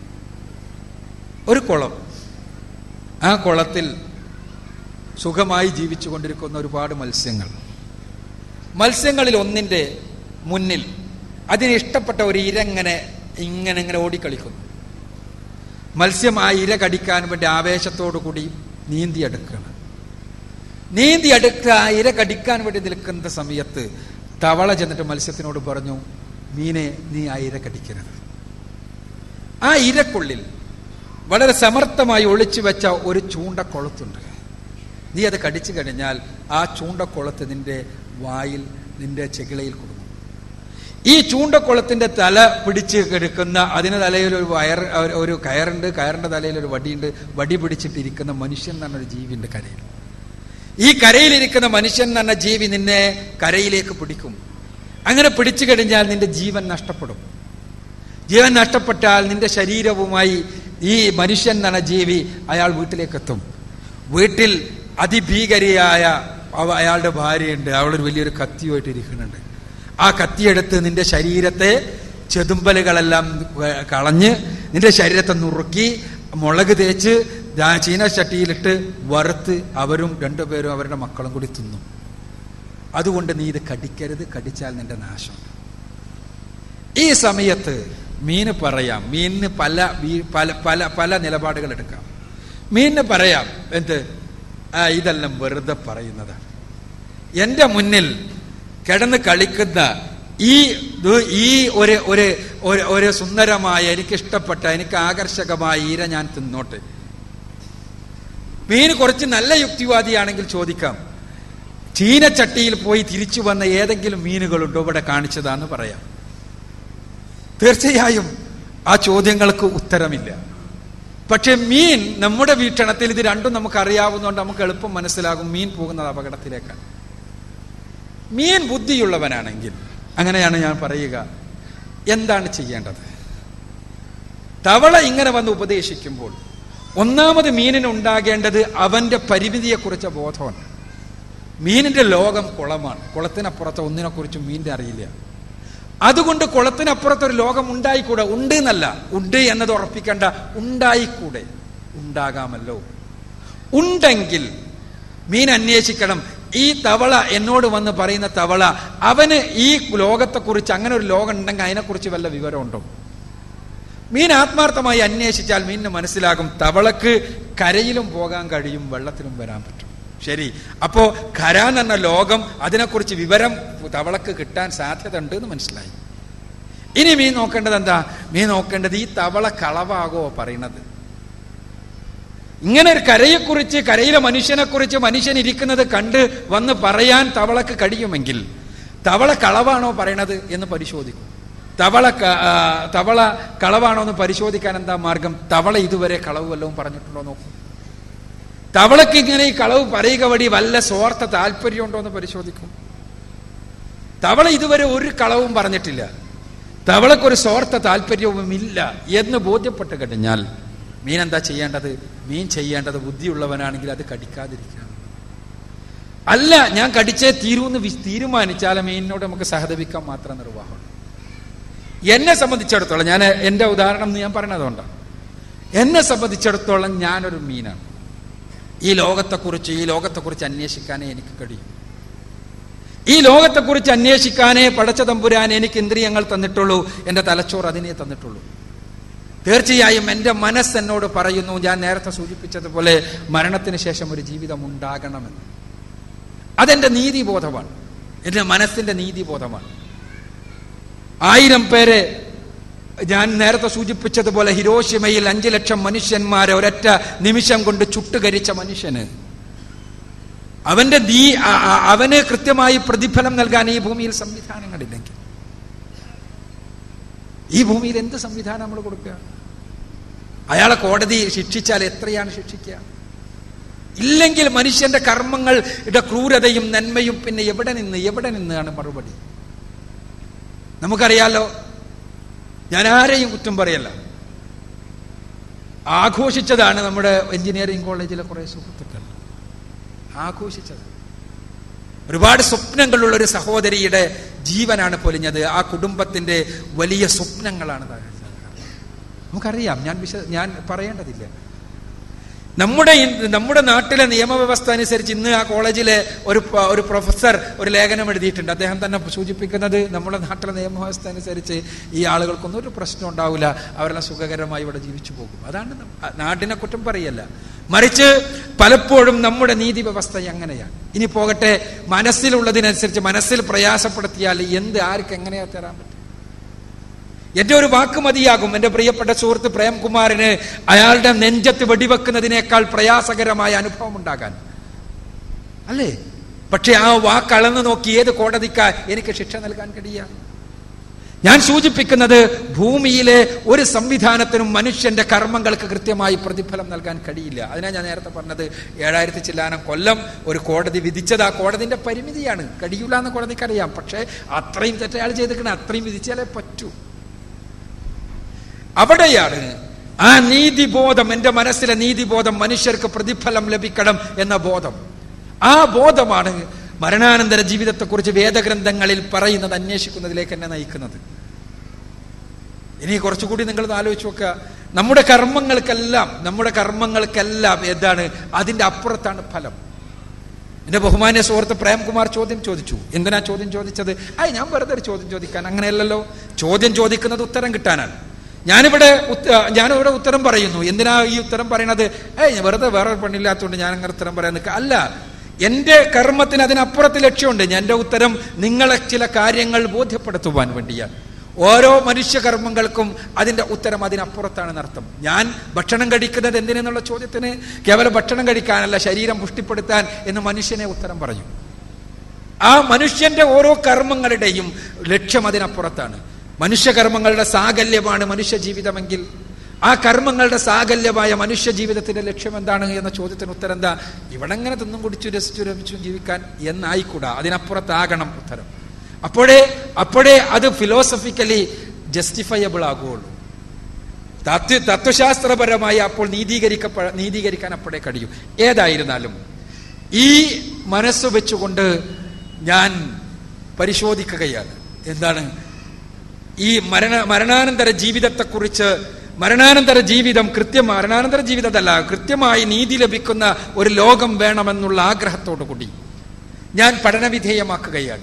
ഒരു കുളം ആ കുളത്തിൽ സുഖമായി ജീവിച്ചു കൊണ്ടിരിക്കുന്ന ഒരുപാട് മത്സ്യങ്ങൾ മത്സ്യങ്ങളിൽ ഒന്നിന്റെ മുന്നിൽ അതിന് ഇഷ്ടപ്പെട്ട ഒരു ഇര ഇങ്ങനെ ഇങ്ങനെ ഇങ്ങനെ ഓടിക്കളിക്കുന്നു മത്സ്യം ആ ഇര കടിക്കാൻ വേണ്ടി ആവേശത്തോടു കൂടി നീന്തി അടുക്കുകയാണ് നീന്തി അടുക്കുക ആ ഇര കടിക്കാൻ വേണ്ടി നിൽക്കുന്ന സമയത്ത് തവള ചെന്നിട്ട് മത്സ്യത്തിനോട് പറഞ്ഞു മീനെ നീ ആ ഇര കടിക്കരുത് ആ ഇരക്കുള്ളിൽ വളരെ സമർത്ഥമായി ഒളിച്ചു വെച്ച ഒരു ചൂണ്ടക്കൊളുത്തുണ്ട് നീ അത് കടിച്ചു കഴിഞ്ഞാൽ ആ ചൂണ്ടക്കൊളുത്ത് നിന്റെ വായിൽ നിന്റെ ചെകിളയിൽ കൊടുക്കും ഈ ചൂണ്ടക്കുളത്തിന്റെ തല പിടിച്ച് കിടക്കുന്ന അതിന് തലയിൽ ഒരു വയർ ഒരു കയറുണ്ട് കയറിന്റെ തലയിൽ ഒരു വടിയുണ്ട് വടി പിടിച്ചിട്ടിരിക്കുന്ന മനുഷ്യൻ എന്ന് പറഞ്ഞൊരു ജീവിയുണ്ട് കരയിൽ ഈ കരയിലിരിക്കുന്ന മനുഷ്യൻ എന്ന് പറഞ്ഞ ജീവി നിന്നെ കരയിലേക്ക് പിടിക്കും അങ്ങനെ പിടിച്ചു കഴിഞ്ഞാൽ നിന്റെ ജീവൻ നഷ്ടപ്പെടും ജീവൻ നഷ്ടപ്പെട്ടാൽ നിന്റെ ശരീരവുമായി ഈ മനുഷ്യൻ എന്ന് പറഞ്ഞ ജീവി അയാൾ വീട്ടിലേക്ക് എത്തും വീട്ടിൽ അതിഭീകരിയായ അവ- അയാളുടെ ഭാര്യയുണ്ട് അവളൊരു വലിയൊരു കത്തിയുമായിട്ട് ഇരിക്കുന്നുണ്ട് ആ കത്തിയെടുത്ത് നിന്റെ ശരീരത്തെ ചെതുമ്പലുകളെല്ലാം വേ- കളഞ്ഞ് നിന്റെ ശരീരത്തെ നുറുക്കി മുളക് തേച്ച് ദാ- ചീനച്ചട്ടിയിലിട്ട് വറുത്ത് അവരും രണ്ടുപേരും അവരുടെ മക്കളും കൂടി തിന്നും അതുകൊണ്ട് നീ ഇത് കടിക്കരുത് കടിച്ചാൽ നിന്റെ നാശം ഈ സമയത്ത് മീന് പറയാം മീനിന് പല വീ- പല പല പല നിലപാടുകൾ എടുക്കാം മീനിന് പറയാം എന്ത് ആ ഇതെല്ലാം വെറുതെ പറയുന്നതാണ് എൻ്റെ മുന്നിൽ കിടന്ന് കളിക്കുന്ന ഈ ദു- ഈ ഒരു ഒരു ഒരു ഒരു സുന്ദരമായ എനിക്കിഷ്ടപ്പെട്ട എനിക്ക് ആകർഷകമായ ഈര ഞാൻ തിന്നോട്ടെ മീൻ കുറച്ച് നല്ല യുക്തിവാദിയാണെങ്കിൽ ചോദിക്കാം ചീനച്ചട്ടിയിൽ പോയി തിരിച്ചു വന്ന ഏതെങ്കിലും മീനുകളുണ്ടോ ഇവിടെ കാണിച്ചതാന്ന് പറയാം തീർച്ചയായും ആ ചോദ്യങ്ങൾക്ക് ഉത്തരമില്ല പക്ഷെ മീൻ നമ്മുടെ വീക്ഷണത്തിൽ ഇത് രണ്ടും നമുക്ക് അറിയാവുന്നതുകൊണ്ട് നമുക്ക് എളുപ്പം മനസ്സിലാകും മീൻ പോകുന്നത് അപകടത്തിലേക്കാണ് മീൻ ബുദ്ധിയുള്ളവനാണെങ്കിൽ അങ്ങനെയാണ് ഞാൻ പറയുക എന്താണ് ചെയ്യേണ്ടത് തവള ഇങ്ങനെ വന്ന് ഉപദേശിക്കുമ്പോൾ ഒന്നാമത് മീനിന് ഉണ്ടാകേണ്ടത് അവന്റെ പരിമിതിയെക്കുറിച്ച ബോധമാണ് മീനിന്റെ ലോകം കുളമാണ് കുളത്തിനപ്പുറത്ത് ഒന്നിനെക്കുറിച്ചും മീനിന്റെ അറിയില്ല അതുകൊണ്ട് കുളത്തിനപ്പുറത്ത് ഒരു ലോകം ഉണ്ടായിക്കൂടെ ഉണ്ട് എന്നല്ല ഉണ്ട് എന്നത് ഉറപ്പിക്കേണ്ട ഉണ്ടായിക്കൂടെ ഉണ്ടാകാമല്ലോ ഉണ്ടെങ്കിൽ മീൻ അന്വേഷിക്കണം ഈ തവള എന്നോട് വന്ന് പറയുന്ന തവള അവന് ഈ ലോകത്തെക്കുറിച്ച് അങ്ങനെ ഒരു ലോകം ഉണ്ടെങ്കിൽ അതിനെക്കുറിച്ച് വല്ല വിവരമുണ്ടോ മീൻ ആത്മാർത്ഥമായി അന്വേഷിച്ചാൽ മീനിന് മനസ്സിലാകും തവളക്ക് കരയിലും പോകാൻ കഴിയും വെള്ളത്തിലും വരാൻ പറ്റും ശരി അപ്പോ കര എന്ന് പറഞ്ഞ ലോകം അതിനെക്കുറിച്ച് വിവരം തവളക്ക് കിട്ടാൻ സാധ്യത ഉണ്ട് എന്ന് മനസ്സിലായി ഇനി മീൻ നോക്കേണ്ടത് എന്താ മീൻ നോക്കേണ്ടത് ഈ തവള കളവാകോ പറയണത് ഇങ്ങനെ ഒരു കരയെക്കുറിച്ച് കരയിലെ മനുഷ്യനെക്കുറിച്ച് മനുഷ്യൻ ഇരിക്കുന്നത് കണ്ട് വന്ന് പറയാൻ തവളക്ക് കഴിയുമെങ്കിൽ തവള കളവാണോ പറയണത് എന്ന് പരിശോധിക്കും തവള ക- ആ, തവള കളവാണോ എന്ന് പരിശോധിക്കാൻ എന്താ മാർഗം തവള ഇതുവരെ കളവ് വല്ലതും പറഞ്ഞിട്ടുണ്ടോ നോക്കും തവളക്ക് ഇങ്ങനെ ഈ കളവ് പറയുക വഴി വല്ല സ്വാർത്ഥ താല്പര്യമുണ്ടോ എന്ന് പരിശോധിക്കും തവള ഇതുവരെ ഒരു കളവും പറഞ്ഞിട്ടില്ല തവളക്കൊരു സ്വാർത്ഥ താല്പര്യവും ഇല്ല എന്ന് ബോധ്യപ്പെട്ട് കഴിഞ്ഞാൽ മീൻ എന്താ ചെയ്യേണ്ടത് മീൻ ചെയ്യേണ്ടത് ബുദ്ധിയുള്ളവനാണെങ്കിൽ അത് കടിക്കാതിരിക്കുക അല്ല ഞാൻ കടിച്ചേ തീരൂന്ന് വി- തീരുമാനിച്ചാൽ മീനിനോട് നമുക്ക് സഹതപിക്കാൻ മാത്രം നിർവാഹമാണ് എന്നെ സംബന്ധിച്ചിടത്തോളം ഞാൻ എൻ്റെ ഉദാഹരണം ഞാൻ പറയണതുകൊണ്ടാണ് എന്നെ സംബന്ധിച്ചിടത്തോളം ഞാനൊരു മീനാണ് ഈ ലോകത്തെക്കുറിച്ച് ഈ ലോകത്തെക്കുറിച്ച് അന്വേഷിക്കാനേ എനിക്ക് കഴിയും ഈ ലോകത്തെക്കുറിച്ച് അന്വേഷിക്കാനേ പടച്ച തമ്പുരാൻ എനിക്ക് ഇന്ദ്രിയങ്ങൾ തന്നിട്ടുള്ളൂ എൻ്റെ തലച്ചോറ് അതിനെ തന്നിട്ടുള്ളൂ തീർച്ചയായും എൻ്റെ മനസ്സ് എന്നോട് പറയുന്നു ഞാൻ നേരത്തെ സൂചിപ്പിച്ചതുപോലെ മരണത്തിന് ശേഷം ഒരു ജീവിതം ഉണ്ടാകണമെന്ന് അതെന്റെ നീതിബോധമാണ് എൻ്റെ മനസ്സിന്റെ നീതിബോധമാണ് ആയിരം പേരെ ഞാൻ നേരത്തെ സൂചിപ്പിച്ചതുപോലെ ഹിരോഷിമയിൽ അഞ്ചു ലക്ഷം മനുഷ്യന്മാരെ ഒരൊറ്റ നിമിഷം കൊണ്ട് ചുട്ടുകരിച്ച മനുഷ്യന് അവന്റെ നീ അ- അ- അവന് കൃത്യമായി പ്രതിഫലം നൽകാൻ ഈ ഭൂമിയിൽ സംവിധാനങ്ങളില്ലെങ്കിൽ ഈ ഭൂമിയിൽ എന്ത് സംവിധാനം നമ്മൾ കൊടുക്കുക അയാളെ കോടതി ശിക്ഷിച്ചാൽ എത്രയാണ് ശിക്ഷിക്കുക ഇല്ലെങ്കിൽ മനുഷ്യന്റെ കർമ്മങ്ങളുടെ ക്രൂരതയും നന്മയും പിന്നെ എവിടെ നിന്ന് എവിടെ നിന്നാണ് മറുപടി നമുക്കറിയാലോ ഞാൻ ആരെയും കുറ്റം പറയല്ല ആഘോഷിച്ചതാണ് നമ്മുടെ എഞ്ചിനീയറിംഗ് കോളേജിലെ കുറെ സുഹൃത്തുക്കൾ ആഘോഷിച്ചത് ഒരുപാട് സ്വപ്നങ്ങളുള്ള ഒരു സഹോദരിയുടെ ജീവനാണ് പൊലിഞ്ഞത് ആ കുടുംബത്തിന്റെ വലിയ സ്വപ്നങ്ങളാണ് തകർച്ചത്. നമുക്കറിയാം ഞാൻ വിശ ഞാൻ പറയേണ്ടതില്ല നമ്മുടെ ഇ- നമ്മുടെ നാട്ടിലെ നിയമവ്യവസ്ഥ അനുസരിച്ച് ഇന്ന് ആ കോളേജിലെ ഒരു പ- ഒരു പ്രൊഫസർ ഒരു ലേഖനം എഴുതിയിട്ടുണ്ട് അദ്ദേഹം തന്നെ സൂചിപ്പിക്കുന്നത് നമ്മുടെ നാട്ടിലെ നിയമവ്യവസ്ഥ അനുസരിച്ച് ഈ ആളുകൾക്കൊന്നും ഒരു പ്രശ്നം ഉണ്ടാവില്ല അവരെല്ലാം സുഖകരമായി ഇവിടെ ജീവിച്ചു പോകും അതാണ് നം- ആ നാടിനെ കുറ്റം പറയല്ല മറിച്ച് പലപ്പോഴും നമ്മുടെ നീതി വ്യവസ്ഥ അങ്ങനെയാണ് ഇനി പോകട്ടെ മനസ്സിലുള്ളതിനനുസരിച്ച് മനസ്സിൽ പ്രയാസപ്പെടുത്തിയാൽ എന്ത് ആർക്ക് എങ്ങനെയാ തരാൻ പറ്റും എന്റെ ഒരു വാക്ക് മതിയാകും എന്റെ പ്രിയപ്പെട്ട സുഹൃത്ത് പ്രേംകുമാറിന് അയാളുടെ നെഞ്ചത്ത് വെടിവെക്കുന്നതിനേക്കാൾ പ്രയാസകരമായ അനുഭവം ഉണ്ടാകാൻ അല്ലേ പക്ഷെ ആ വാക്ക് അളന്നു നോക്കി ഏത് കോടതിക്കാ എനിക്ക് ശിക്ഷ നൽകാൻ കഴിയുക ഞാൻ സൂചിപ്പിക്കുന്നത് ഭൂമിയിലെ ഒരു സംവിധാനത്തിനും മനുഷ്യന്റെ കർമ്മങ്ങൾക്ക് കൃത്യമായി പ്രതിഫലം നൽകാൻ കഴിയില്ല അതിനാ ഞാൻ നേരത്തെ പറഞ്ഞത് ഏഴായിരത്തി ചില്ലാനം കൊല്ലം ഒരു കോടതി വിധിച്ചത് ആ കോടതിന്റെ പരിമിതിയാണ് കഴിയില്ല എന്ന് കോടതിക്കറിയാം പക്ഷേ അത്രയും തെറ്റയാൾ ചെയ്തിരിക്കണം അത്രയും വിധിച്ചാലേ പറ്റൂ അവിടെയാണ് ആ നീതിബോധം എൻ്റെ മനസ്സിലെ നീതിബോധം മനുഷ്യർക്ക് പ്രതിഫലം ലഭിക്കണം എന്ന ബോധം ആ ബോധമാണ് മരണാനന്തര ജീവിതത്തെക്കുറിച്ച് വേദഗ്രന്ഥങ്ങളിൽ പറയുന്നത് അന്വേഷിക്കുന്നതിലേക്ക് എന്നെ നയിക്കുന്നത് ഇനി കുറച്ചുകൂടി നിങ്ങൾ ആലോചിച്ച് നോക്കുക നമ്മുടെ കർമ്മങ്ങൾക്കെല്ലാം നമ്മുടെ കർമ്മങ്ങൾക്കെല്ലാം എന്താണ് അതിൻ്റെ അപ്പുറത്താണ് ഫലം എന്റെ ബഹുമാന്യ സുഹൃത്ത് പ്രേംകുമാർ ചോദ്യം ചോദിച്ചു എന്തിനാ ചോദ്യം ചോദിച്ചത് ആയി ഞാൻ വെറുതെ ഒരു ചോദ്യം ചോദിക്കാൻ അങ്ങനെയല്ലല്ലോ ചോദ്യം ചോദിക്കുന്നത് ഉത്തരം കിട്ടാനാണ് ഞാനിവിടെ ഉത്ത- ഞാനിവിടെ ഉത്തരം പറയുന്നു എന്തിനാ ഈ ഉത്തരം പറയണത് ഏയ് വെറുതെ വേറെ പെണ്ണില്ലാത്തതുകൊണ്ട് ഞാൻ അങ്ങനെ ഉത്തരം പറയാൻ നിൽക്കുക അല്ല എന്റെ കർമ്മത്തിന് അതിനപ്പുറത്ത് ലക്ഷ്യമുണ്ട് ഞാൻ എൻ്റെ ഉത്തരം നിങ്ങളെ ചില കാര്യങ്ങൾ ബോധ്യപ്പെടുത്തുവാൻ വേണ്ടിയാണ് ഓരോ മനുഷ്യകർമ്മങ്ങൾക്കും അതിന്റെ ഉത്തരം അതിനപ്പുറത്താണെന്ന് അർത്ഥം ഞാൻ ഭക്ഷണം കഴിക്കുന്നത് എന്തിനെന്നുള്ള ചോദ്യത്തിന് കേവലം ഭക്ഷണം കഴിക്കാനല്ല ശരീരം പുഷ്ടിപ്പെടുത്താൻ എന്ന് മനുഷ്യനെ ഉത്തരം പറയും ആ മനുഷ്യന്റെ ഓരോ കർമ്മങ്ങളുടെയും ലക്ഷ്യം അതിനപ്പുറത്താണ് മനുഷ്യകർമ്മങ്ങളുടെ സാകല്യമാണ് മനുഷ്യ ജീവിതമെങ്കിൽ ആ കർമ്മങ്ങളുടെ സാകല്യമായ മനുഷ്യ ജീവിതത്തിന്റെ ലക്ഷ്യം എന്താണ് എന്ന ചോദ്യത്തിന് ഉത്തരം എന്താ ഇവിടെ എങ്ങനെ തിന്നും കുടിച്ചു രസിച്ചു രമിച്ചും ജീവിക്കാൻ എന്നായിക്കൂടാ അതിനപ്പുറത്താകണം ഉത്തരം അപ്പോഴേ അപ്പോഴേ അത് ഫിലോസഫിക്കലി ജസ്റ്റിഫയബിൾ ആകുകയുള്ളൂ തത്വ തത്വശാസ്ത്രപരമായി അപ്പോൾ നീതീകരിക്കപ്പെ നീതീകരിക്കാൻ അപ്പോഴേ കഴിയും ഏതായിരുന്നാലും ഈ മനസ്സ് വെച്ചുകൊണ്ട് ഞാൻ പരിശോധിക്കുകയാണ് എന്താണ് ഈ മരണ മരണാനന്തര ജീവിതത്തെക്കുറിച്ച് മരണാനന്തര ജീവിതം കൃത്യം മരണാനന്തര ജീവിതമല്ല കൃത്യമായി നീതി ലഭിക്കുന്ന ഒരു ലോകം വേണമെന്നുള്ള ആഗ്രഹത്തോടു കൂടി ഞാൻ പഠനവിധേയമാക്കുകയാണ്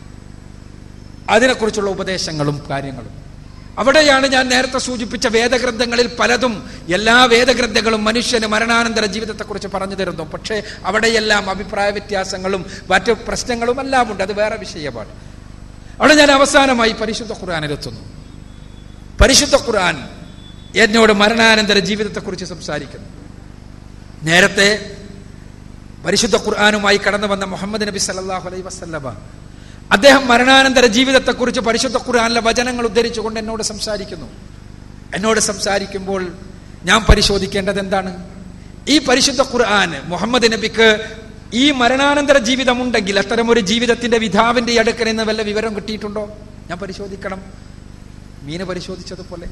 അതിനെക്കുറിച്ചുള്ള ഉപദേശങ്ങളും കാര്യങ്ങളും അവിടെയാണ് ഞാൻ നേരത്തെ സൂചിപ്പിച്ച വേദഗ്രന്ഥങ്ങളിൽ പലതും എല്ലാ വേദഗ്രന്ഥങ്ങളും മനുഷ്യന് മരണാനന്തര ജീവിതത്തെക്കുറിച്ച് പറഞ്ഞു തരുന്നു പക്ഷേ അവിടെയെല്ലാം അഭിപ്രായ വ്യത്യാസങ്ങളും മറ്റു പ്രശ്നങ്ങളും എല്ലാം ഉണ്ട് അത് വേറെ വിഷയമാണ് അവിടെ ഞാൻ അവസാനമായി പരിശുദ്ധ ഖുർആാനിലെത്തുന്നു പരിശുദ്ധ ഖുർആൻ എന്നോട് മരണാനന്തര ജീവിതത്തെക്കുറിച്ച് സംസാരിക്കുന്നു നേരത്തെ പരിശുദ്ധ ഖുർആാനുമായി കടന്നു വന്ന മുഹമ്മദ് നബി സല്ലല്ലാഹു അലൈഹി വസല്ലമ അദ്ദേഹം മരണാനന്തര ജീവിതത്തെക്കുറിച്ച് പരിശുദ്ധ ഖുർആാനിലെ വചനങ്ങൾ ഉദ്ധരിച്ചുകൊണ്ട് എന്നോട് സംസാരിക്കുന്നു എന്നോട് സംസാരിക്കുമ്പോൾ ഞാൻ പരിശോധിക്കേണ്ടത് എന്താണ് ഈ പരിശുദ്ധ ഖുർആൻ മുഹമ്മദ് നബിക്ക് ഈ മരണാനന്തര ജീവിതമുണ്ടെങ്കിൽ അത്തരം ഒരു ജീവിതത്തിന്റെ വിധാവിന്റെ അടുക്കൽ നിന്ന് വല്ല വിവരം കിട്ടിയിട്ടുണ്ടോ ഞാൻ പരിശോധിക്കണം മീന് പരിശോധിച്ചതുപോലെ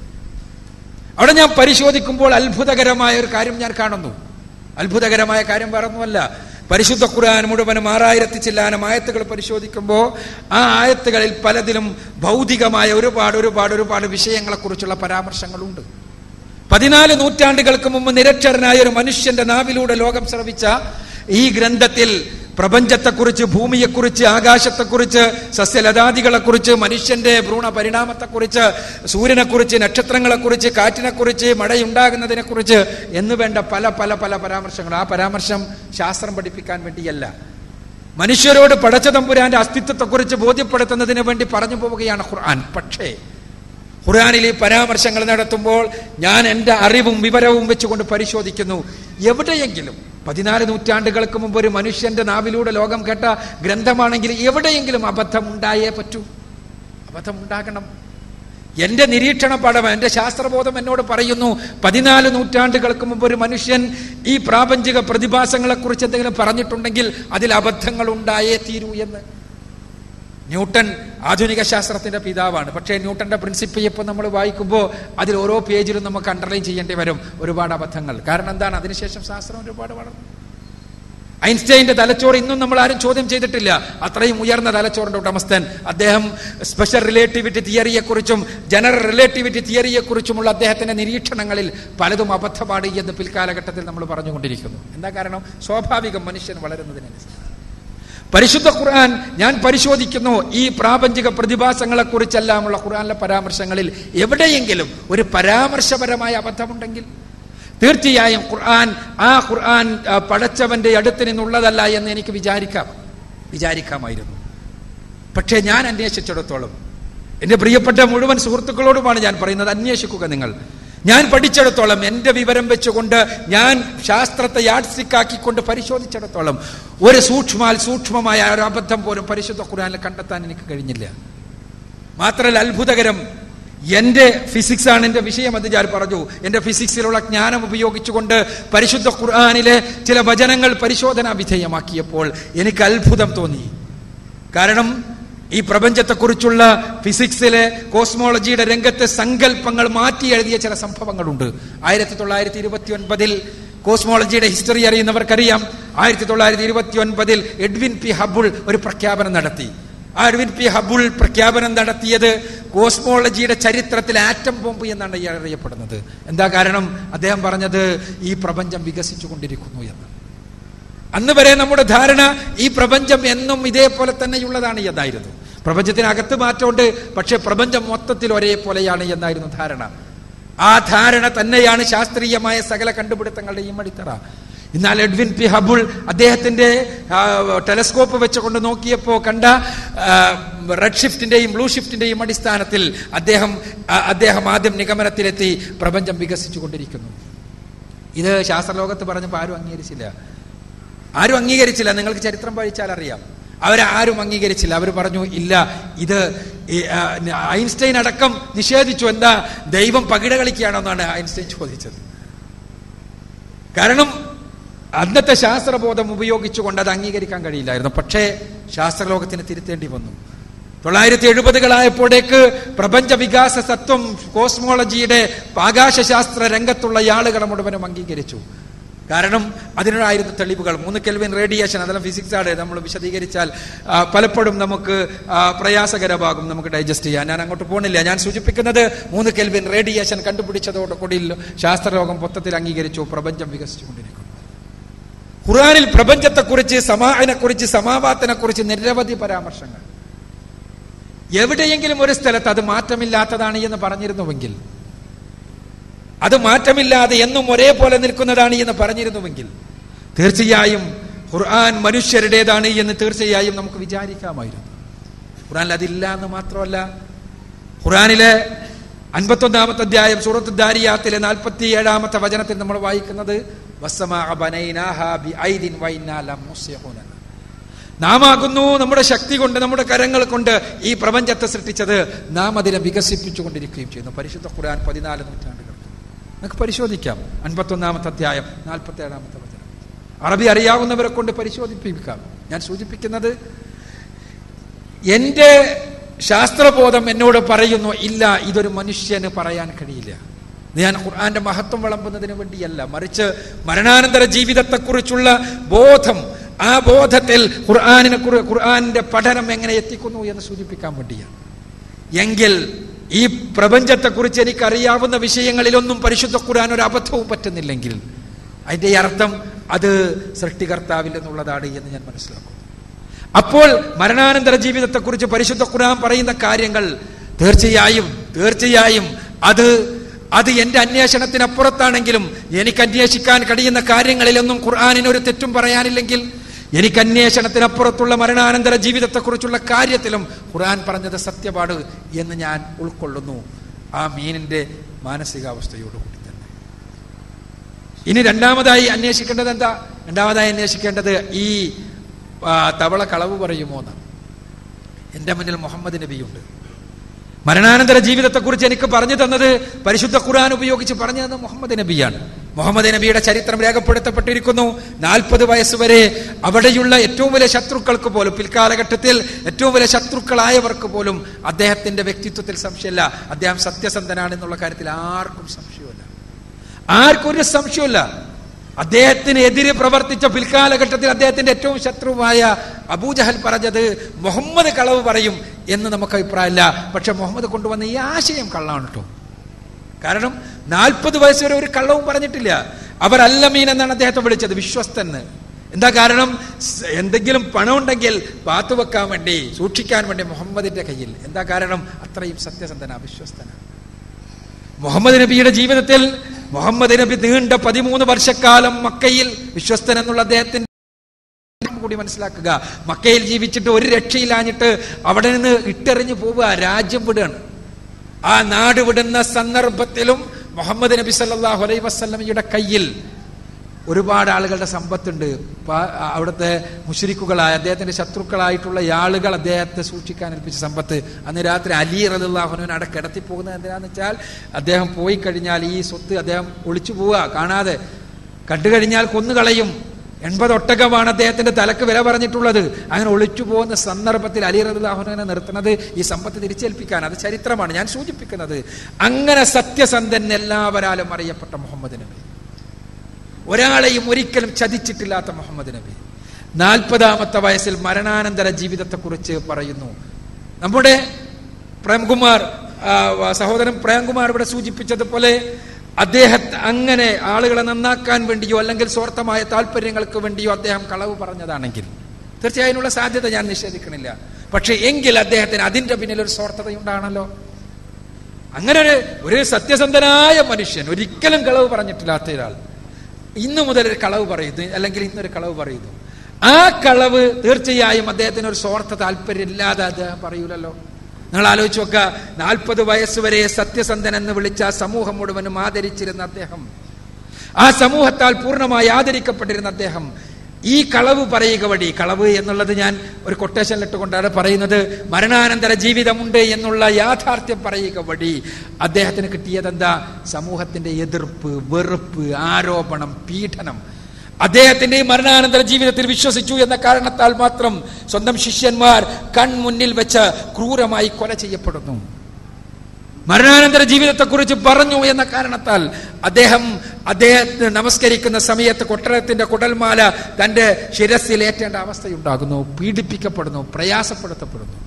അവിടെ ഞാൻ പരിശോധിക്കുമ്പോൾ അത്ഭുതകരമായ ഒരു കാര്യം ഞാൻ കാണുന്നു അത്ഭുതകരമായ കാര്യം വേറൊന്നുമല്ല പരിശുദ്ധ ഖുർആൻ മുഴുവനും ആറായിരത്തി ചില്ലാനം ആയത്തുകൾ പരിശോധിക്കുമ്പോൾ ആ ആയത്തുകളിൽ പലതിലും ഭൗതികമായ ഒരുപാട് ഒരുപാട് ഒരുപാട് വിഷയങ്ങളെക്കുറിച്ചുള്ള പരാമർശങ്ങളുണ്ട് പതിനാല് നൂറ്റാണ്ടുകൾക്ക് മുമ്പ് നിരക്ഷരനായ ഒരു മനുഷ്യന്റെ നാവിലൂടെ ലോകം ശ്രവിച്ച ഈ ഗ്രന്ഥത്തിൽ പ്രപഞ്ചത്തെക്കുറിച്ച് ഭൂമിയെക്കുറിച്ച് ആകാശത്തെക്കുറിച്ച് സസ്യലതാദികളെക്കുറിച്ച് മനുഷ്യന്റെ ഭ്രൂണ പരിണാമത്തെക്കുറിച്ച് സൂര്യനെക്കുറിച്ച് നക്ഷത്രങ്ങളെക്കുറിച്ച് കാറ്റിനെക്കുറിച്ച് മഴയുണ്ടാകുന്നതിനെക്കുറിച്ച് എന്ന് വേണ്ട പല പല പല പരാമർശങ്ങൾ ആ പരാമർശം ശാസ്ത്രം പഠിപ്പിക്കാൻ വേണ്ടിയല്ല മനുഷ്യരോട് പടച്ചതമ്പുരാന്റെ അസ്തിത്വത്തെക്കുറിച്ച് ബോധ്യപ്പെടുത്തുന്നതിന് വേണ്ടി പറഞ്ഞു പോവുകയാണ് ഖുർആൻ പക്ഷേ ഖുർആനിൽ ഈ പരാമർശങ്ങൾ നടത്തുമ്പോൾ ഞാൻ എൻ്റെ അറിവും വിവരവും വെച്ചുകൊണ്ട് പരിശോധിക്കുന്നു എവിടെയെങ്കിലും പതിനാല് നൂറ്റാണ്ടുകൾക്ക് മുമ്പ് ഒരു മനുഷ്യന്റെ നാവിലൂടെ ലോകം കേട്ട ഗ്രന്ഥമാണെങ്കിൽ എവിടെയെങ്കിലും അബദ്ധം ഉണ്ടായേ പറ്റൂ അബദ്ധം ഉണ്ടാകണം എന്റെ നിരീക്ഷണ പഠം എന്റെ ശാസ്ത്രബോധം എന്നോട് പറയുന്നു പതിനാല് നൂറ്റാണ്ടുകൾക്ക് മുമ്പ് ഒരു മനുഷ്യൻ ഈ പ്രാപഞ്ചിക പ്രതിഭാസങ്ങളെ കുറിച്ച് എന്തെങ്കിലും പറഞ്ഞിട്ടുണ്ടെങ്കിൽ അതിൽ അബദ്ധങ്ങൾ ഉണ്ടായേ തീരൂ എന്ന് ന്യൂട്ടൺ ആധുനിക ശാസ്ത്രത്തിന്റെ പിതാവാണ് പക്ഷേ ന്യൂട്ടന്റെ പ്രിൻസിപ്പിൾ ഇപ്പോൾ നമ്മൾ വായിക്കുമ്പോൾ അതിൽ ഓരോ പേജിലും നമുക്ക് അണ്ടർലൈൻ ചെയ്യേണ്ടി വരും ഒരുപാട് അബദ്ധങ്ങൾ കാരണം എന്താണ് അതിനുശേഷം ശാസ്ത്രം ഒരുപാട് വളർന്നു ഐൻസ്റ്റൈന്റെ തലച്ചോറ് ഇന്നും നമ്മൾ ആരും ചോദ്യം ചെയ്തിട്ടില്ല അത്രയും ഉയർന്ന തലച്ചോറിന്റെ ഉടമസ്ഥൻ അദ്ദേഹം സ്പെഷ്യൽ റിലേറ്റിവിറ്റി തിയറിയെക്കുറിച്ചും ജനറൽ റിലേറ്റിവിറ്റി തിയറിയെക്കുറിച്ചുമുള്ള അദ്ദേഹത്തിന്റെ നിരീക്ഷണങ്ങളിൽ പലതും അബദ്ധമാണ് എന്ന് പിൽക്കാലഘട്ടത്തിൽ നമ്മൾ പറഞ്ഞുകൊണ്ടിരിക്കുന്നു എന്താ കാരണം സ്വാഭാവികം മനുഷ്യൻ വളരുന്നതിനനുസരിച്ച് പരിശുദ്ധ ഖുർആൻ ഞാൻ പരിശോധിക്കുന്നു ഈ പ്രാപഞ്ചിക പ്രതിഭാസങ്ങളെ കുറിച്ചെല്ലാമുള്ള ഖുർആനിലെ പരാമർശങ്ങളിൽ എവിടെയെങ്കിലും ഒരു പരാമർശപരമായ അബദ്ധമുണ്ടെങ്കിൽ തീർച്ചയായും ഖുർആൻ ആ ഖുർആൻ ആ, പടച്ചവന്റെ അടുത്ത് നിന്നുള്ളതല്ല എന്ന് എനിക്ക് വിചാരിക്കാം വിചാരിക്കാമായിരുന്നു പക്ഷേ ഞാൻ അന്വേഷിച്ചിടത്തോളം എൻ്റെ പ്രിയപ്പെട്ട മുഴുവൻ സുഹൃത്തുക്കളോടുമാണ് ഞാൻ പറയുന്നത് അന്വേഷിക്കുക നിങ്ങൾ ഞാൻ പഠിച്ചിടത്തോളം എൻ്റെ വിവരം വെച്ചുകൊണ്ട് ഞാൻ ശാസ്ത്രത്തെ യാഡ്സിക്കാക്കിക്കൊണ്ട് പരിശോധിച്ചിടത്തോളം ഒരു സൂക്ഷ്മാൽ സൂക്ഷ്മമായ ഒരു അബദ്ധം പോലും പരിശുദ്ധ ഖുർആനിൽ കണ്ടെത്താൻ എനിക്ക് കഴിഞ്ഞില്ല മാത്രമല്ല അത്ഭുതകരം എൻ്റെ ഫിസിക്സ് ആണ് എൻ്റെ വിഷയം എന്ന് ഞാൻ പറഞ്ഞു എൻ്റെ ഫിസിക്സിലുള്ള ജ്ഞാനം ഉപയോഗിച്ചുകൊണ്ട് പരിശുദ്ധ ഖുർആനിലെ ചില വചനങ്ങൾ പരിശോധനാ വിധേയമാക്കിയപ്പോൾ എനിക്ക് അത്ഭുതം തോന്നി കാരണം ഈ പ്രപഞ്ചത്തെക്കുറിച്ചുള്ള ഫിസിക്സിലെ കോസ്മോളജിയുടെ രംഗത്തെ സങ്കല്പങ്ങൾ മാറ്റി എഴുതിയ ചില സംഭവങ്ങളുണ്ട് ആയിരത്തി തൊള്ളായിരത്തി ഇരുപത്തി ഒൻപതിൽ കോസ്മോളജിയുടെ ഹിസ്റ്ററി അറിയുന്നവർക്കറിയാം ആയിരത്തി തൊള്ളായിരത്തി ഇരുപത്തി ഒൻപതിൽ എഡ്വിൻ പി ഹബിൾ ഒരു പ്രഖ്യാപനം നടത്തി ആ എഡ്വിൻ പി ഹബിൾ പ്രഖ്യാപനം നടത്തിയത് കോസ്മോളജിയുടെ ചരിത്രത്തിൽ ആറ്റം ബോംബ് എന്നാണ് ഇയാൾ അറിയപ്പെടുന്നത് എന്താ കാരണം അദ്ദേഹം പറഞ്ഞത് ഈ പ്രപഞ്ചം വികസിച്ചുകൊണ്ടിരിക്കുന്നു എന്ന് അന്ന് വരെ നമ്മുടെ ധാരണ ഈ പ്രപഞ്ചം എന്നും ഇതേപോലെ തന്നെയുള്ളതാണ് എന്നായിരുന്നു പ്രപഞ്ചത്തിനകത്ത് മാറ്റമുണ്ട് പക്ഷെ പ്രപഞ്ചം മൊത്തത്തിൽ ഒരേപോലെയാണ് എന്നായിരുന്നു ധാരണ ആ ധാരണ തന്നെയാണ് ശാസ്ത്രീയമായ സകല കണ്ടുപിടുത്തങ്ങളുടെയും അടിത്തറ എന്നാൽ എഡ്വിൻ പി ഹബിൾ അദ്ദേഹത്തിന്റെ ആ, ടെലസ്കോപ്പ് വെച്ചുകൊണ്ട് നോക്കിയപ്പോൾ കണ്ട ആ, റെഡ് ഷിഫ്റ്റിന്റെയും ബ്ലൂ ഷിഫ്റ്റിന്റെയും അടിസ്ഥാനത്തിൽ അദ്ദേഹം ആ, അദ്ദേഹം ആദ്യം നിഗമനത്തിലെത്തി പ്രപഞ്ചം വികസിച്ചുകൊണ്ടിരിക്കുന്നു ഇത് ശാസ്ത്രലോകത്ത് പറഞ്ഞപ്പോൾ ആരും അംഗീകരിച്ചില്ല ആരും അംഗീകരിച്ചില്ല നിങ്ങൾക്ക് ചരിത്രം പഠിച്ചാൽ അറിയാം അവരാരും അംഗീകരിച്ചില്ല അവർ പറഞ്ഞു ഇല്ല ഇത് ഈ, ആ, ഐൻസ്റ്റൈൻ അടക്കം നിഷേധിച്ചു എന്താ ദൈവം പകിട കളിക്കുകയാണെന്നാണ് ഐൻസ്റ്റൈൻ ചോദിച്ചത് കാരണം അന്നത്തെ ശാസ്ത്രബോധം ഉപയോഗിച്ചുകൊണ്ട് അത് അംഗീകരിക്കാൻ കഴിയില്ലായിരുന്നു പക്ഷേ ശാസ്ത്രലോകത്തിന് തിരുത്തേണ്ടി വന്നു തൊള്ളായിരത്തി എഴുപതുകളായപ്പോഴേക്ക് പ്രപഞ്ച വികാസ തത്വം കോസ്മോളജിയുടെ ആകാശശാസ്ത്ര രംഗത്തുള്ള ആളുകൾ മുഴുവനും അംഗീകരിച്ചു കാരണം അതിനോടായിരുന്നു തെളിവുകൾ മൂന്ന് കെൽവിൻ റേഡിയേഷൻ അതെല്ലാം ഫിസിക്സ് ആണ് നമ്മൾ വിശദീകരിച്ചാൽ ആ, പലപ്പോഴും നമുക്ക് ആ, പ്രയാസകരമാകും നമുക്ക് ഡൈജസ്റ്റ് ചെയ്യാൻ ഞാൻ അങ്ങോട്ട് പോകുന്നില്ല ഞാൻ സൂചിപ്പിക്കുന്നത് മൂന്ന് കെൽവിൻ റേഡിയേഷൻ കണ്ടുപിടിച്ചതോടുകൂടി ശാസ്ത്രലോകം മൊത്തത്തിൽ അംഗീകരിച്ചു പ്രപഞ്ചം വികസിച്ചുകൊണ്ടിരിക്കുന്നു ഖുർആനിൽ പ്രപഞ്ചത്തെക്കുറിച്ച് സമാഹിനെക്കുറിച്ച് സമാവാത്തിനെക്കുറിച്ച് നിരവധി പരാമർശങ്ങൾ എവിടെയെങ്കിലും ഒരു സ്ഥലത്ത് അത് മാറ്റമില്ലാത്തതാണ് എന്ന് പറഞ്ഞിരുന്നുവെങ്കിൽ അത് മാറ്റമില്ലാതെ എന്നും ഒരേപോലെ നിൽക്കുന്നതാണ് എന്ന് പറഞ്ഞിരുന്നുവെങ്കിൽ തീർച്ചയായും ഖുർആൻ മനുഷ്യരുടേതാണ് എന്ന് തീർച്ചയായും നമുക്ക് വിചാരിക്കാമായിരുന്നു ഖുർആനിൽ അതില്ല എന്ന് മാത്രമല്ല ഖുർആനിലെ അൻപത്തൊന്നാമത്തെ അധ്യായം സൂറത്ത് ദാരിയാത്തിലെ നാൽപ്പത്തി ഏഴാമത്തെ വചനത്തിൽ നമ്മൾ വായിക്കുന്നത് വസ്സമാഅ ബനൈനാഹാ ബിഐദിൻ വഇന്നാ ലമുസ്ലിഹൂൻ എന്ന്. നാം ആകുന്നു നമ്മുടെ ശക്തി കൊണ്ട് നമ്മുടെ കരങ്ങൾ കൊണ്ട് ഈ പ്രപഞ്ചത്തെ സൃഷ്ടിച്ചത് നാം അതിനെ വികസിപ്പിച്ചു കൊണ്ടിരിക്കുകയും ചെയ്യുന്നു പരിശുദ്ധ ഖുർആൻ പതിനാല് നൂറ്റാണ്ടുകൾ നമുക്ക് പരിശോധിക്കാം അൻപത്തൊന്നാമത്തെ അധ്യായം നാൽപ്പത്തി ഏഴാമത്തെ വചനം അറബി അറിയാവുന്നവരെ കൊണ്ട് പരിശോധിപ്പിക്കാം ഞാൻ സൂചിപ്പിക്കുന്നത് എൻ്റെ ശാസ്ത്രബോധം എന്നോട് പറയുന്നു ഇല്ല ഇതൊരു മനുഷ്യന് പറയാൻ കഴിയില്ല ഇത് ഞാൻ ഖുർആന്റെ മഹത്വം വിളമ്പുന്നതിന് വേണ്ടിയല്ല മറിച്ച് മരണാനന്തര ജീവിതത്തെക്കുറിച്ചുള്ള ബോധം ആ ബോധത്തിൽ ഖുർആാനിനെ കുറി ഖുർആാനിന്റെ പഠനം എങ്ങനെ എത്തിക്കുന്നു എന്ന് സൂചിപ്പിക്കാൻ വേണ്ടിയാണ് എങ്കിൽ ഈ പ്രപഞ്ചത്തെക്കുറിച്ച് എനിക്ക് അറിയാവുന്ന വിഷയങ്ങളിലൊന്നും പരിശുദ്ധ ഖുർആൻ ഒരു അബദ്ധവും പറ്റുന്നില്ലെങ്കിൽ അതിന്റെ അർത്ഥം അത് സൃഷ്ടികർത്താവിൽ നിന്നുള്ളതാണ് എന്ന് ഞാൻ മനസ്സിലാക്കുന്നു അപ്പോൾ മരണാനന്തര ജീവിതത്തെക്കുറിച്ച് പരിശുദ്ധ ഖുർആൻ പറയുന്ന കാര്യങ്ങൾ തീർച്ചയായും തീർച്ചയായും അത് അത് എന്റെ അന്വേഷണത്തിനപ്പുറത്താണെങ്കിലും എനിക്ക് അന്വേഷിക്കാൻ കഴിയുന്ന കാര്യങ്ങളിലൊന്നും ഖുർആാനിന് ഒരു തെറ്റും പറയാനില്ലെങ്കിൽ എനിക്ക് അന്വേഷണത്തിനപ്പുറത്തുള്ള മരണാനന്തര ജീവിതത്തെക്കുറിച്ചുള്ള കാര്യത്തിലും ഖുർആൻ പറഞ്ഞത് സത്യപാട് എന്ന് ഞാൻ ഉൾക്കൊള്ളുന്നു ആ മീനിന്റെ മാനസികാവസ്ഥയോടുകൂടി തന്നെ ഇനി രണ്ടാമതായി അന്വേഷിക്കേണ്ടത് എന്താ രണ്ടാമതായി അന്വേഷിക്കേണ്ടത് ഈ ആ, തവള കളവ് പറയുമോ എന്നാണ് എൻ്റെ മുന്നിൽ മുഹമ്മദ് നബിയുണ്ട് മരണാനന്തര ജീവിതത്തെക്കുറിച്ച് എനിക്ക് പറഞ്ഞു തന്നത് പരിശുദ്ധ ഖുർആൻ ഉപയോഗിച്ച് പറഞ്ഞു തന്നത് മുഹമ്മദ് നബിയാണ് മുഹമ്മദ് നബിയുടെ ചരിത്രം രേഖപ്പെടുത്തപ്പെട്ടിരിക്കുന്നു നാൽപ്പത് വയസ്സ് വരെ അവിടെയുള്ള ഏറ്റവും വലിയ ശത്രുക്കൾക്ക് പോലും പിൽക്കാലഘട്ടത്തിൽ ഏറ്റവും വലിയ ശത്രുക്കളായവർക്ക് പോലും അദ്ദേഹത്തിന്റെ വ്യക്തിത്വത്തിൽ സംശയമില്ല അദ്ദേഹം സത്യസന്ധനാണെന്നുള്ള കാര്യത്തിൽ ആർക്കും സംശയമില്ല ആർക്കും ഒരു സംശയമില്ല അദ്ദേഹത്തിന് എതിരെ പ്രവർത്തിച്ച പിൽക്കാലഘട്ടത്തിൽ അദ്ദേഹത്തിന്റെ ഏറ്റവും ശത്രുവായ അബൂജഹൽ പറഞ്ഞത് മുഹമ്മദ് കളവ് പറയും എന്ന് നമുക്ക് അഭിപ്രായമില്ല പക്ഷെ മുഹമ്മദ് കൊണ്ടുവന്ന ഈ ആശയം കള്ളാണ് കേട്ടോ കാരണം നാൽപ്പത് വയസ്സ് വരെ ഒരു കള്ളവും പറഞ്ഞിട്ടില്ല അവർ അല്ലമീൻ എന്നാണ് അദ്ദേഹത്തെ വിളിച്ചത് വിശ്വസ്തന്ന് എന്താ കാരണം സ് എന്തെങ്കിലും പണം ഉണ്ടെങ്കിൽ പാത്തു വെക്കാൻ വേണ്ടി സൂക്ഷിക്കാൻ വേണ്ടി മുഹമ്മദിന്റെ കയ്യിൽ എന്താ കാരണം അത്രയും സത്യസന്ധന വിശ്വസ്തന മുഹമ്മദ് നബിയുടെ ജീവിതത്തിൽ മുഹമ്മദ് നബി നീണ്ട പതിമൂന്ന് വർഷക്കാലം മക്കയിൽ വിശ്വസ്തൻ എന്നുള്ള അദ്ദേഹത്തിന്റെ കൂടി മനസ്സിലാക്കുക മക്കയിൽ ജീവിച്ചിട്ട് ഒരു രക്ഷയിലാഞ്ഞിട്ട് അവിടെ നിന്ന് ഇട്ടെറിഞ്ഞു പോവുക രാജ്യം വിടുകയാണ് ആ നാട് വിടുന്ന സന്ദർഭത്തിലും മുഹമ്മദ് നബി സല്ലല്ലാഹു അലൈഹി വസല്ലമയുടെ കയ്യിൽ ഒരുപാട് ആളുകളുടെ സമ്പത്തുണ്ട് പ- അവിടുത്തെ മുഷരിക്കുകളായ അദ്ദേഹത്തിന്റെ ശത്രുക്കളായിട്ടുള്ള ഈ ആളുകൾ അദ്ദേഹത്തെ സൂക്ഷിക്കാൻ ഏൽപ്പിച്ച സമ്പത്ത് അന്ന് രാത്രി അലി റലാഹുനുവിനെ അവിടെ കിടത്തി പോകുന്നത് എന്തിനാന്ന് വെച്ചാൽ അദ്ദേഹം പോയി കഴിഞ്ഞാൽ ഈ സ്വത്ത് അദ്ദേഹം ഒളിച്ചു പോവുക കാണാതെ കണ്ടു കഴിഞ്ഞാൽ കൊന്നുകളയും എൺപത് ഒട്ടകമാണ് അദ്ദേഹത്തിന്റെ തലക്ക് വില പറഞ്ഞിട്ടുള്ളത് അങ്ങനെ ഒളിച്ചു പോകുന്ന സന്ദർഭത്തിൽ അലി റദുല്ലാഹുനെ നിർത്തുന്നത് ഈ സമ്പത്ത് തിരിച്ചേൽപ്പിക്കാൻ അത് ചരിത്രമാണ് ഞാൻ സൂചിപ്പിക്കുന്നത് അങ്ങനെ സത്യസന്ധൻ എല്ലാവരാലും അറിയപ്പെട്ട മുഹമ്മദ് നബി ഒരാളെയും ഒരിക്കലും ചതിച്ചിട്ടില്ലാത്ത മുഹമ്മദ് നബി നാൽപ്പതാമത്തെ വയസ്സിൽ മരണാനന്തര ജീവിതത്തെക്കുറിച്ച് പറയുന്നു നമ്മുടെ പ്രേംകുമാർ ആ, സഹോദരൻ പ്രേംകുമാർ ഇവിടെ സൂചിപ്പിച്ചതുപോലെ അദ്ദേഹത്തെ അങ്ങനെ ആളുകളെ നന്നാക്കാൻ വേണ്ടിയോ അല്ലെങ്കിൽ സ്വാർത്ഥമായ താല്പര്യങ്ങൾക്ക് വേണ്ടിയോ അദ്ദേഹം കളവ് പറഞ്ഞതാണെങ്കിൽ തീർച്ചയായും അതിനുള്ള സാധ്യത ഞാൻ നിഷേധിക്കണില്ല പക്ഷെ എങ്കിൽ അദ്ദേഹത്തിന് അതിന്റെ പിന്നിൽ ഒരു സ്വാർത്ഥതയുണ്ടാണല്ലോ അങ്ങനെ ഒരു ഒരു സത്യസന്ധനായ മനുഷ്യൻ ഒരിക്കലും കളവ് പറഞ്ഞിട്ടില്ലാത്ത ഒരാൾ ഇന്നു മുതൽ ഒരു കളവ് പറയുന്നു അല്ലെങ്കിൽ ഇന്നൊരു കളവ് പറയുന്നു ആ കളവ് തീർച്ചയായും അദ്ദേഹത്തിന് ഒരു സ്വാർത്ഥ താല്പര്യം ഇല്ലാതെ അദ്ദേഹം പറയൂലല്ലോ നിങ്ങൾ ആലോചിച്ച് നോക്കുക നാൽപ്പത് വയസ്സ് വരെ സത്യസന്ധൻ എന്ന് വിളിച്ച ആ സമൂഹം മുഴുവനും ആദരിച്ചിരുന്ന അദ്ദേഹം ആ സമൂഹത്താൽ പൂർണ്ണമായി ആദരിക്കപ്പെട്ടിരുന്ന അദ്ദേഹം ഈ കളവ് പറയുക വഴി കളവ് എന്നുള്ളത് ഞാൻ ഒരു കൊട്ടേഷൻ ഇട്ടുകൊണ്ടാണ് പറയുന്നത് മരണാനന്തര ജീവിതമുണ്ട് എന്നുള്ള യാഥാർത്ഥ്യം പറയുക വഴി അദ്ദേഹത്തിന് കിട്ടിയത് എന്താ സമൂഹത്തിന്റെ എതിർപ്പ് വെറുപ്പ് ആരോപണം പീഡനം അദ്ദേഹത്തിന്റെ ഈ മരണാനന്തര ജീവിതത്തിൽ വിശ്വസിച്ചു എന്ന കാരണത്താൽ മാത്രം സ്വന്തം ശിഷ്യന്മാർ കൺമുന്നിൽ വെച്ച് ക്രൂരമായി കൊല ചെയ്യപ്പെടുന്നു മരണാനന്തര ജീവിതത്തെക്കുറിച്ച് പറഞ്ഞു എന്ന കാരണത്താൽ അദ്ദേഹം അദ്ദേഹത്തിന് നമസ്കരിക്കുന്ന സമയത്ത് കൊട്ടരത്തിന്റെ കുടൽമാല തന്റെ ശിരസിൽ ഏറ്റേണ്ട അവസ്ഥയുണ്ടാകുന്നു പീഡിപ്പിക്കപ്പെടുന്നു പ്രയാസപ്പെടുത്തപ്പെടുന്നു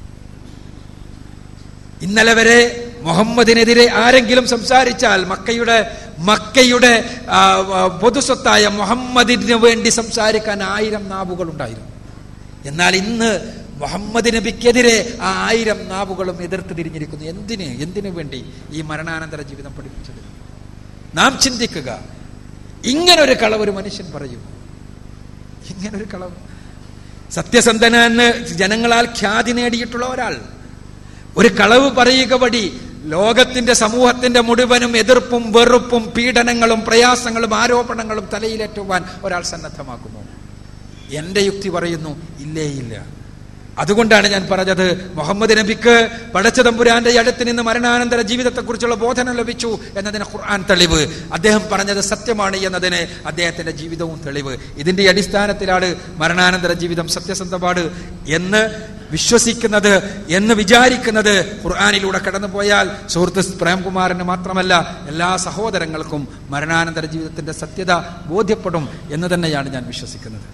ഇന്നലെ വരെ മുഹമ്മദിനെതിരെ ആരെങ്കിലും സംസാരിച്ചാൽ മക്കയുടെ മക്കയുടെ ആ, ആ, പൊതുസ്വത്തായ മുഹമ്മദിന് വേണ്ടി സംസാരിക്കാൻ ആയിരം നാവുകൾ ഉണ്ടായിരുന്നു എന്നാൽ ഇന്ന് മുഹമ്മദ് നബിക്കെതിരെ ആ ആയിരം നാവുകളും എതിർത്ത് തിരിഞ്ഞിരിക്കുന്നു എന്തിന് എന്തിനു വേണ്ടി ഈ മരണാനന്തര ജീവിതം പഠിപ്പിച്ചത് നാം ചിന്തിക്കുക ഇങ്ങനൊരു കളവ് ഒരു മനുഷ്യൻ പറയും ഇങ്ങനൊരു കളവ് സത്യസന്ധന എന്ന് ജനങ്ങളാൽ ഖ്യാതി നേടിയിട്ടുള്ള ഒരാൾ ഒരു കളവ് പറയുക വഴി ലോകത്തിന്റെ സമൂഹത്തിന്റെ മുഴുവനും എതിർപ്പും വെറുപ്പും പീഡനങ്ങളും പ്രയാസങ്ങളും ആരോപണങ്ങളും തലയിലേറ്റുവാൻ ഒരാൾ സന്നദ്ധമാക്കുമോ എന്റെ യുക്തി പറയുന്നു ഇല്ലേ ഇല്ല അതുകൊണ്ടാണ് ഞാൻ പറഞ്ഞത് മുഹമ്മദ് നബിക്ക് പടച്ചതമ്പുരാന്റെ അടുത്ത് നിന്ന് മരണാനന്തര ജീവിതത്തെക്കുറിച്ചുള്ള ബോധനം ലഭിച്ചു എന്നതിന് ഖുർആൻ തെളിവ് അദ്ദേഹം പറഞ്ഞത് സത്യമാണ് എന്നതിന് അദ്ദേഹത്തിന്റെ ജീവിതവും തെളിവ് ഇതിന്റെ അടിസ്ഥാനത്തിലാണ് മരണാനന്തര ജീവിതം സത്യസന്ധപാട് എന്ന് വിശ്വസിക്കുന്നത് എന്ന് വിചാരിക്കുന്നത് ഖുർആാനിലൂടെ കടന്നുപോയാൽ സുഹൃത്ത് പ്രേംകുമാറിന് മാത്രമല്ല എല്ലാ സഹോദരങ്ങൾക്കും മരണാനന്തര ജീവിതത്തിന്റെ സത്യത ബോധ്യപ്പെടും എന്ന് തന്നെയാണ് ഞാൻ വിശ്വസിക്കുന്നത്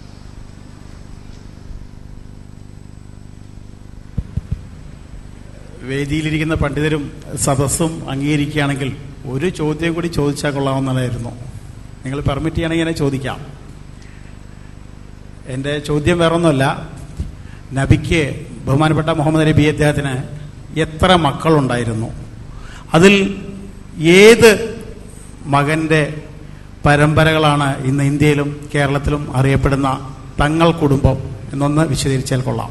വേദിയിലിരിക്കുന്ന പണ്ഡിതരും സദസ്സും അംഗീകരിക്കുകയാണെങ്കിൽ ഒരു ചോദ്യം കൂടി ചോദിച്ചാൽ കൊള്ളാവുന്നതായിരുന്നു നിങ്ങൾ പെർമിറ്റ് ചെയ്യണമെങ്കിൽ എന്നെ ചോദിക്കാം എൻ്റെ ചോദ്യം വേറൊന്നുമല്ല നബിക്ക് ബഹുമാനപ്പെട്ട മുഹമ്മദ് നബി അദ്ദേഹത്തിന് എത്ര മക്കളുണ്ടായിരുന്നു അതിൽ ഏത് മകൻ്റെ പരമ്പരകളാണ് ഇന്ന് ഇന്ത്യയിലും കേരളത്തിലും അറിയപ്പെടുന്ന തങ്ങൾ കുടുംബം എന്നൊന്ന് വിശദീകരിച്ചാൽ കൊള്ളാം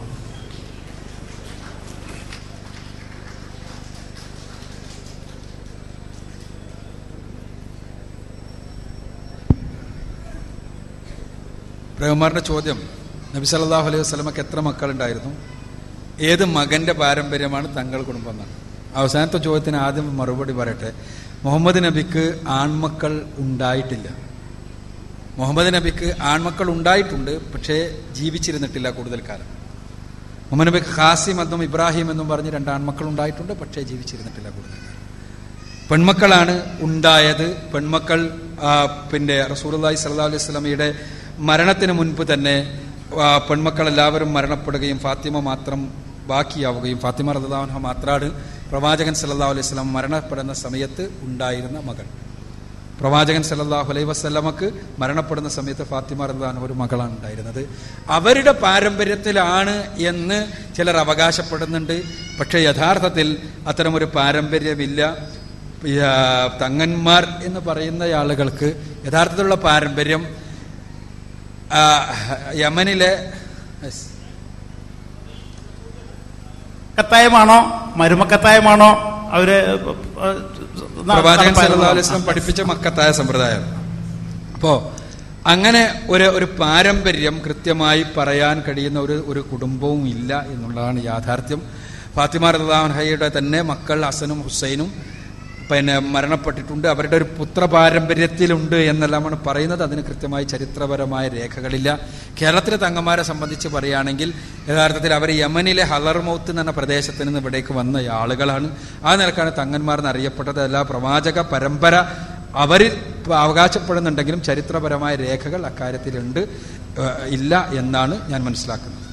പ്രേമാറിന്റെ ചോദ്യം നബി സല്ലല്ലാഹു അലൈഹി വസല്ലമക്ക് എത്ര മക്കളുണ്ടായിരുന്നു ഏത് മകന്റെ പാരമ്പര്യമാണ് തങ്ങൾ കുടുംബം എന്നാണ് അവസാനത്തെ ചോദ്യത്തിന് ആദ്യം മറുപടി പറയട്ടെ മുഹമ്മദ് നബിക്ക് ആൺമക്കൾ ഉണ്ടായിട്ടില്ല മുഹമ്മദ് നബിക്ക് ആൺമക്കൾ ഉണ്ടായിട്ടുണ്ട് പക്ഷേ ജീവിച്ചിരുന്നിട്ടില്ല കൂടുതൽ കാലം മുഹമ്മദ് നബിക്ക് ഖാസിം എന്നും ഇബ്രാഹിം എന്നും പറഞ്ഞ് രണ്ട് ആൺമക്കൾ ഉണ്ടായിട്ടുണ്ട് പക്ഷേ ജീവിച്ചിരുന്നിട്ടില്ല കൂടുതൽ കാലം പെൺമക്കളാണ് ഉണ്ടായത് പെൺമക്കൾ ആ, പിന്നെ റസൂലുള്ളാഹി സ്വല്ലല്ലാഹു അലൈഹി വസല്ലമയുടെ മരണത്തിന് മുൻപ് തന്നെ ആ, പെൺമക്കൾ എല്ലാവരും മരണപ്പെടുകയും ഫാത്തിമ മാത്രം ബാക്കിയാവുകയും ഫാത്തിമ റളിയല്ലാഹു മാത്രമാണ് പ്രവാചകൻ സല്ലല്ലാഹു അലൈഹി വസല്ലം മരണപ്പെടുന്ന സമയത്ത് ഉണ്ടായിരുന്ന മകൾ പ്രവാചകൻ സല്ലല്ലാഹു അലൈഹി വസല്ലമക്ക് മരണപ്പെടുന്ന സമയത്ത് ഫാത്തിമ റളിയല്ലാഹു ഒരു മകളാണ് ഉണ്ടായിരുന്നത് അവരുടെ പാരമ്പര്യത്തിലാണ് എന്ന് ചിലർ അവകാശപ്പെടുന്നുണ്ട് പക്ഷേ യഥാർത്ഥത്തിൽ അത്തരമൊരു പാരമ്പര്യമില്ല ആ, തങ്ങന്മാർ എന്ന് പറയുന്ന ആളുകൾക്ക് യഥാർത്ഥത്തിലുള്ള പാരമ്പര്യം ആ, യമനിലെ കത്തായമാണോ മരുമക്കത്തായമാണോ അവര് പ്രവാചകൻ സല്ലല്ലാഹു അലൈഹി വസല്ലം പഠിപ്പിച്ച മക്കത്തായ സമ്പ്രദായം അപ്പോ അങ്ങനെ ഒരു ഒരു പാരമ്പര്യം കൃത്യമായി പറയാൻ കഴിയുന്ന ഒരു ഒരു കുടുംബവും ഇല്ല എന്നുള്ളതാണ് യാഥാർത്ഥ്യം ഫാത്തിമ റഹയുടെ തന്നെ മക്കൾ ഹസനും ഹുസൈനും പിന്നെ മരണപ്പെട്ടിട്ടുണ്ട് അവരുടെ ഒരു പുത്ര പാരമ്പര്യത്തിലുണ്ട് എന്നെല്ലാമാണ് പറയുന്നത് അതിന് കൃത്യമായി ചരിത്രപരമായ രേഖകളില്ല കേരളത്തിലെ തങ്ങന്മാരെ സംബന്ധിച്ച് പറയുകയാണെങ്കിൽ യഥാർത്ഥത്തിൽ അവർ യമനിലെ ഹലർമൗത്ത് എന്ന് പറഞ്ഞ പ്രദേശത്ത് നിന്ന് ഇവിടേക്ക് വന്ന ആളുകളാണ് ആ നിലക്കാണ് തങ്ങന്മാർ എന്നറിയപ്പെട്ടത് അല്ല പ്രവാചക പരമ്പര അവർ അവകാശപ്പെടുന്നുണ്ടെങ്കിലും ചരിത്രപരമായ രേഖകൾ അക്കാര്യത്തിലുണ്ട് ഏഹ് ഇല്ല എന്നാണ് ഞാൻ മനസ്സിലാക്കുന്നത്